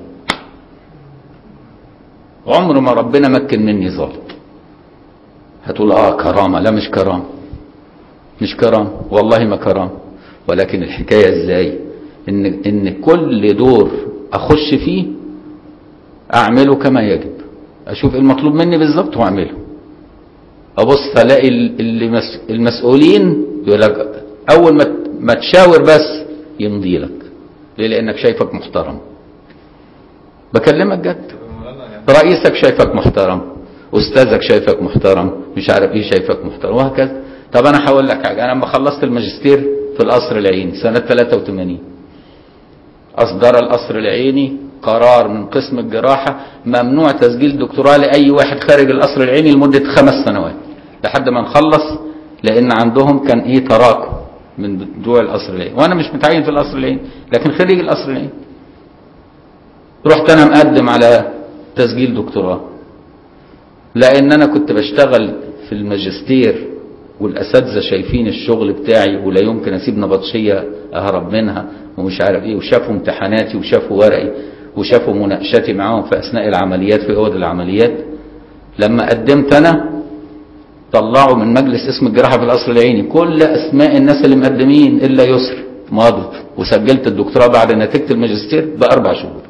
Speaker 1: عمر ما ربنا مكن مني ظالم هتقول اه كرامه لا مش كرامه مش كرامه والله ما كرامه ولكن الحكايه ازاي ان ان كل دور اخش فيه اعمله كما يجب اشوف إيه المطلوب مني بالظبط واعمله ابص الاقي ال- اللي مس- المسؤولين يقول لك اول ما ت- ما تشاور بس يمضي لك ليه لانك شايفك محترم بكلمك جد رئيسك شايفك محترم استاذك شايفك محترم مش عارف ايه شايفك محترم وهكذا طب انا هقول لك حاجه انا لما خلصت الماجستير في القصر العيني سنه 83 اصدر القصر العيني قرار من قسم الجراحه ممنوع تسجيل دكتوراه لاي واحد خارج القصر العيني لمده خمس سنوات لحد ما نخلص لان عندهم كان ايه تراكم من بتوع القصر العيني وانا مش متعين في القصر العيني لكن خريج القصر العيني رحت انا مقدم على تسجيل دكتوراه لان انا كنت بشتغل في الماجستير والاساتذه شايفين الشغل بتاعي ولا يمكن اسيب نبطشيه اهرب منها ومش عارف ايه وشافوا امتحاناتي وشافوا ورقي وشافوا مناقشاتي معاهم في اثناء العمليات في اوض العمليات لما قدمت انا طلعوا من مجلس اسم الجراحه في القصر العيني كل اسماء الناس اللي مقدمين الا يسر مضت وسجلت الدكتوراه بعد نتيجه الماجستير باربع شهور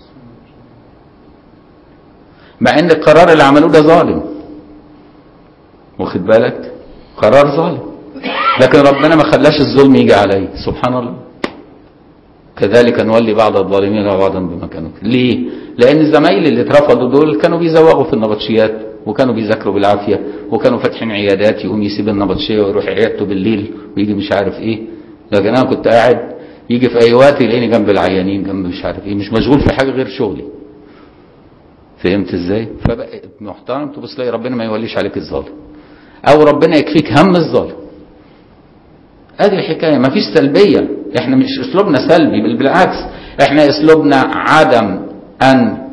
Speaker 1: مع ان القرار اللي عملوه ده ظالم واخد بالك قرار ظالم لكن ربنا ما خلاش الظلم يجي عليه سبحان الله كذلك نولي بعض الظالمين وبعضا بما كانوا ليه لان زمايلي اللي اترفضوا دول كانوا بيزوغوا في النبطشيات وكانوا بيذاكروا بالعافيه وكانوا فاتحين عيادات يقوم يسيب النبطشيه ويروح عيادته بالليل ويجي مش عارف ايه لكن انا كنت قاعد يجي في اي وقت يلاقيني جنب العيانين جنب مش عارف ايه مش مشغول في حاجه غير شغلي فهمت ازاي فبقى محترم تبص تلاقي ربنا ما يوليش عليك الظالم او ربنا يكفيك هم الظالم ادي الحكايه ما فيش سلبيه احنا مش اسلوبنا سلبي بل بالعكس احنا اسلوبنا عدم ان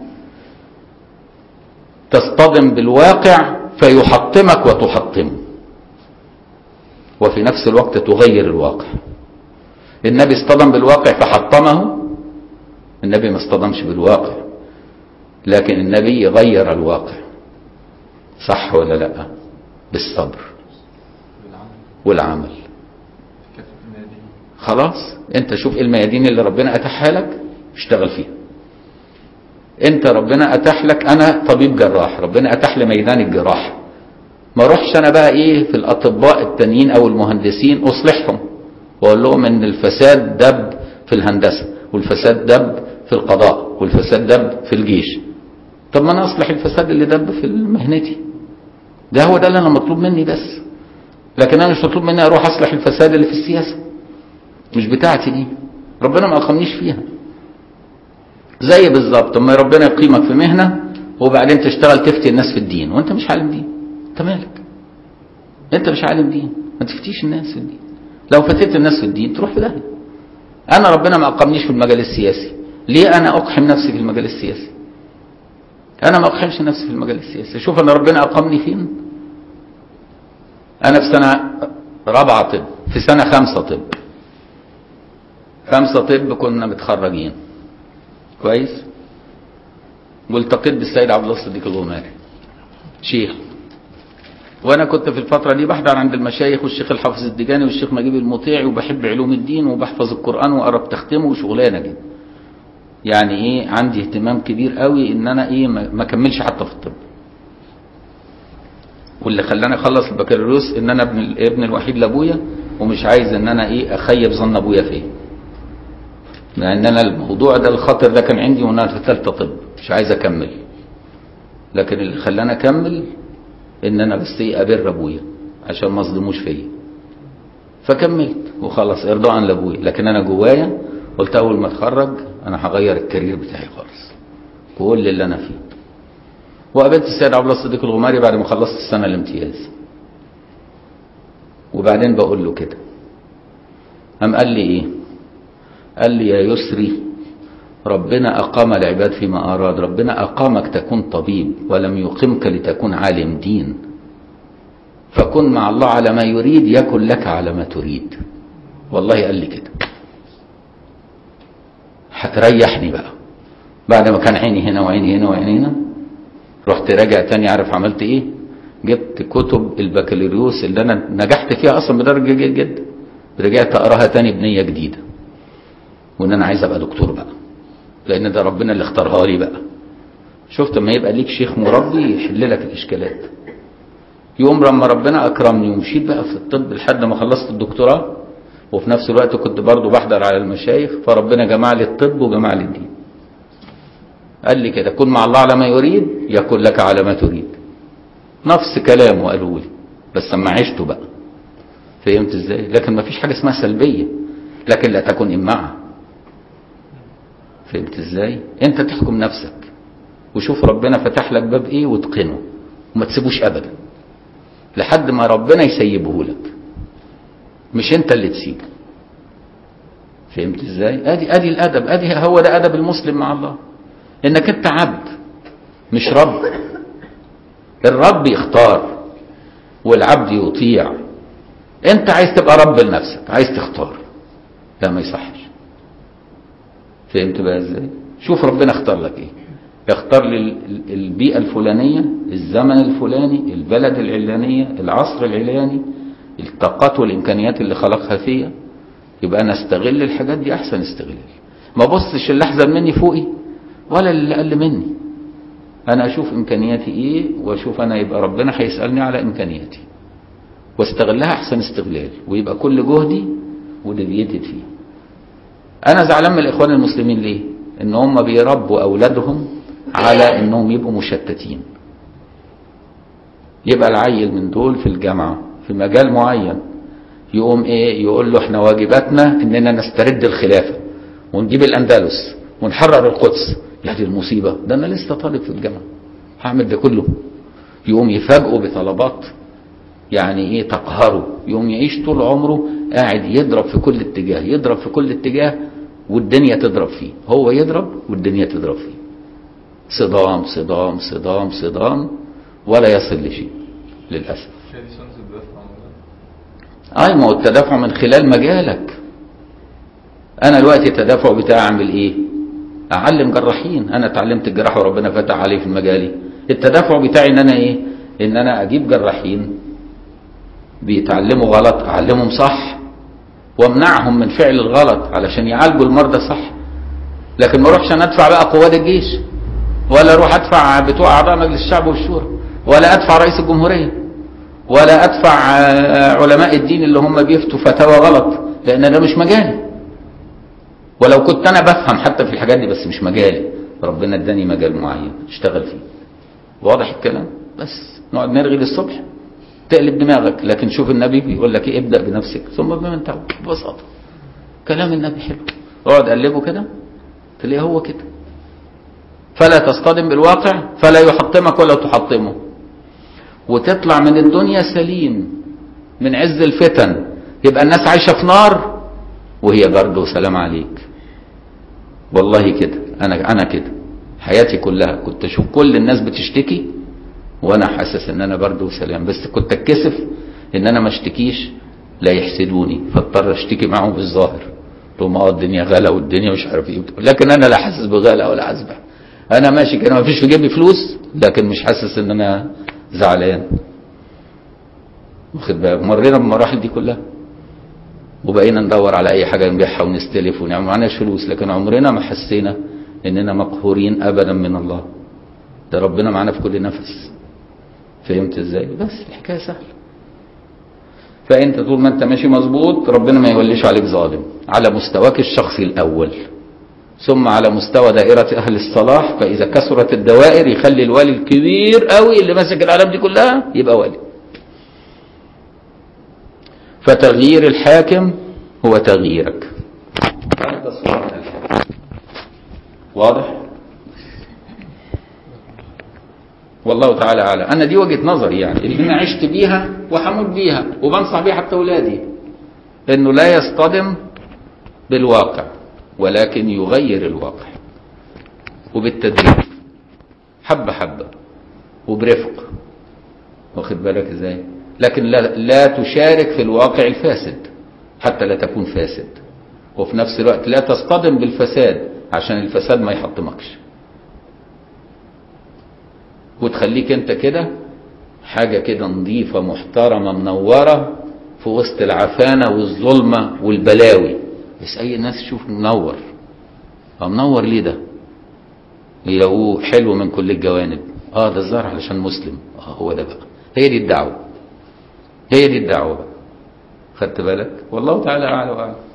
Speaker 1: تصطدم بالواقع فيحطمك وتحطمه وفي نفس الوقت تغير الواقع النبي اصطدم بالواقع فحطمه النبي ما اصطدمش بالواقع لكن النبي غير الواقع صح ولا لا بالصبر والعمل خلاص انت شوف ايه الميادين اللي ربنا اتاحها لك اشتغل فيها انت ربنا اتاح لك انا طبيب جراح ربنا اتاح لي ميدان الجراحه ما اروحش انا بقى ايه في الاطباء التانيين او المهندسين اصلحهم واقول لهم ان الفساد دب في الهندسه والفساد دب في القضاء والفساد دب في الجيش طب ما انا اصلح الفساد اللي دب في مهنتي ده هو ده اللي انا مطلوب مني بس لكن انا مش مطلوب مني اروح اصلح الفساد اللي في السياسه مش بتاعتي دي ربنا ما اقامنيش فيها زي بالظبط اما ربنا يقيمك في مهنه وبعدين تشتغل تفتي الناس في الدين وانت مش عالم دين انت مالك انت مش عالم دين ما تفتيش الناس في الدين لو فتيت الناس في الدين تروح في داهيه انا ربنا ما اقامنيش في المجال السياسي ليه انا اقحم نفسي في المجال السياسي انا ما اقحمش نفسي في المجال السياسي شوف انا ربنا اقامني فين انا في سنه رابعه طب في سنه خمسه طب خمسه طب كنا متخرجين كويس والتقيت بالسيد عبد الله الصديق الغماري شيخ وانا كنت في الفتره دي بحضر عند المشايخ والشيخ الحافظ الدجاني والشيخ نجيب المطيعي وبحب علوم الدين وبحفظ القران وقرب تختمه وشغلانه كده يعني ايه عندي اهتمام كبير قوي ان انا ايه ما ما اكملش حتى في الطب واللي خلاني اخلص البكالوريوس ان انا ابن الابن الوحيد لابويا ومش عايز ان انا ايه اخيب ظن ابويا فيا لان انا الموضوع ده الخطر ده كان عندي وانا في ثالثه طب مش عايز اكمل لكن اللي خلاني اكمل ان انا بس ايه ابر ابويا عشان ما اظلموش فيا فكملت وخلاص ارضاء لابويا لكن انا جوايا قلت اول ما اتخرج انا هغير الكارير بتاعي خالص كل اللي انا فيه وقابلت السيد عبد الله الصديق الغماري بعد ما خلصت السنه الامتياز وبعدين بقول له كده قام قال لي ايه قال لي يا يسري ربنا أقام العباد فيما أراد ربنا أقامك تكون طبيب ولم يقمك لتكون عالم دين فكن مع الله على ما يريد يكن لك على ما تريد والله قال لي كده هتريحني بقى بعد ما كان عيني هنا وعيني هنا وعيني هنا رحت راجع تاني عارف عملت ايه جبت كتب البكالوريوس اللي انا نجحت فيها اصلا بدرجه جيد جدا رجعت اقراها تاني بنيه جديده وان انا عايز ابقى دكتور بقى لان ده ربنا اللي اختارها لي بقى شفت لما يبقى ليك شيخ مربي يحل لك الاشكالات يوم لما ربنا اكرمني ومشيت بقى في الطب لحد ما خلصت الدكتوراه وفي نفس الوقت كنت برضو بحضر على المشايخ فربنا جمع لي الطب وجمع لي الدين قال لي كده كن مع الله على ما يريد يكن لك على ما تريد نفس كلامه قالوا لي بس لما عشته بقى فهمت ازاي لكن ما فيش حاجه اسمها سلبيه لكن لا تكن امعه فهمت ازاي انت تحكم نفسك وشوف ربنا فتح لك باب ايه واتقنه وما تسيبوش ابدا لحد ما ربنا يسيبه لك مش انت اللي تسيبه فهمت ازاي ادي ادي الادب ادي هو ده ادب المسلم مع الله انك انت عبد مش رب الرب يختار والعبد يطيع انت عايز تبقى رب لنفسك عايز تختار لا ما يصحش فهمت بقى ازاي شوف ربنا اختار لك ايه يختار لي البيئة الفلانية الزمن الفلاني البلد العلانية العصر العلاني الطاقات والامكانيات اللي خلقها فيا يبقى انا استغل الحاجات دي احسن استغلال ما بصش اللي احسن مني فوقي ولا اللي اقل مني انا اشوف امكانياتي ايه واشوف انا يبقى ربنا هيسالني على امكانياتي واستغلها احسن استغلال ويبقى كل جهدي ودنيتي فيه انا زعلان من الاخوان المسلمين ليه ان هم بيربوا اولادهم على انهم يبقوا مشتتين يبقى العيل من دول في الجامعه في مجال معين يقوم ايه يقول له احنا واجباتنا اننا نسترد الخلافه ونجيب الاندلس ونحرر القدس يا دي المصيبه ده انا لسه طالب في الجامعه هعمل ده كله يقوم يفاجئوا بطلبات يعني ايه تقهره يقوم يعيش طول عمره قاعد يضرب في كل اتجاه يضرب في كل اتجاه والدنيا تضرب فيه هو يضرب والدنيا تضرب فيه صدام صدام صدام صدام ولا يصل لشيء للاسف اي ما هو التدافع من خلال مجالك انا دلوقتي التدافع بتاعي اعمل ايه اعلم جراحين انا اتعلمت الجراحه وربنا فتح عليه في مجالي التدافع بتاعي ان انا ايه ان انا اجيب جراحين بيتعلموا غلط اعلمهم صح وامنعهم من فعل الغلط علشان يعالجوا المرضى صح لكن ما اروحش انا ادفع بقى قوات الجيش ولا اروح ادفع بتوع اعضاء مجلس الشعب والشورى ولا ادفع رئيس الجمهوريه ولا ادفع علماء الدين اللي هم بيفتوا فتاوى غلط لان ده مش مجالي ولو كنت انا بفهم حتى في الحاجات دي بس مش مجالي ربنا اداني مجال معين اشتغل فيه واضح الكلام بس نقعد نرغي للصبح تقلب دماغك لكن شوف النبي بيقول لك ايه ابدا بنفسك ثم بمن تعود ببساطه كلام النبي حلو اقعد قلبه كده تلاقيه هو كده فلا تصطدم بالواقع فلا يحطمك ولا تحطمه وتطلع من الدنيا سليم من عز الفتن يبقى الناس عايشه في نار وهي برد وسلام عليك والله كده انا انا كده حياتي كلها كنت اشوف كل الناس بتشتكي وانا حاسس ان انا برد وسلام بس كنت اتكسف ان انا ما اشتكيش لا يحسدوني فاضطر اشتكي معاهم بالظاهر تقوم اه الدنيا غلا والدنيا مش عارف ايه لكن انا لا حاسس بغلا ولا حاسس بح- انا ماشي كده ما فيش في جيبي فلوس لكن مش حاسس ان انا زعلان واخد بالك مرينا بالمراحل دي كلها وبقينا ندور على اي حاجه نبيعها ونستلف ونعمل معناش فلوس لكن عمرنا ما حسينا اننا مقهورين ابدا من الله ده ربنا معانا في كل نفس فهمت ازاي بس الحكايه سهله فانت طول ما انت ماشي مظبوط ربنا ما يوليش عليك ظالم على مستواك الشخصي الاول ثم على مستوى دائرة أهل الصلاح فإذا كثرت الدوائر يخلي الولي الكبير قوي اللي ماسك العالم دي كلها يبقى ولي فتغيير الحاكم هو تغييرك هذا صورة الحاكم واضح والله تعالى أعلم أنا دي وجهة نظري يعني اللي أنا عشت بيها وحمود بيها وبنصح بيها حتى أولادي إنه لا يصطدم بالواقع ولكن يغير الواقع وبالتدريج حبة حبة وبرفق واخد بالك ازاي لكن لا, لا تشارك في الواقع الفاسد حتى لا تكون فاسد وفي نفس الوقت لا تصطدم بالفساد عشان الفساد ما يحطمكش وتخليك انت كده حاجة كده نظيفة محترمة منورة في وسط العفانة والظلمة والبلاوي بس اي ناس تشوف منور اه منور ليه ده يلاقوه حلو من كل الجوانب اه ده الظاهر علشان مسلم اه هو ده بقى هي دي الدعوة هي دي الدعوة بقى خدت بالك والله تعالى اعلى واعلم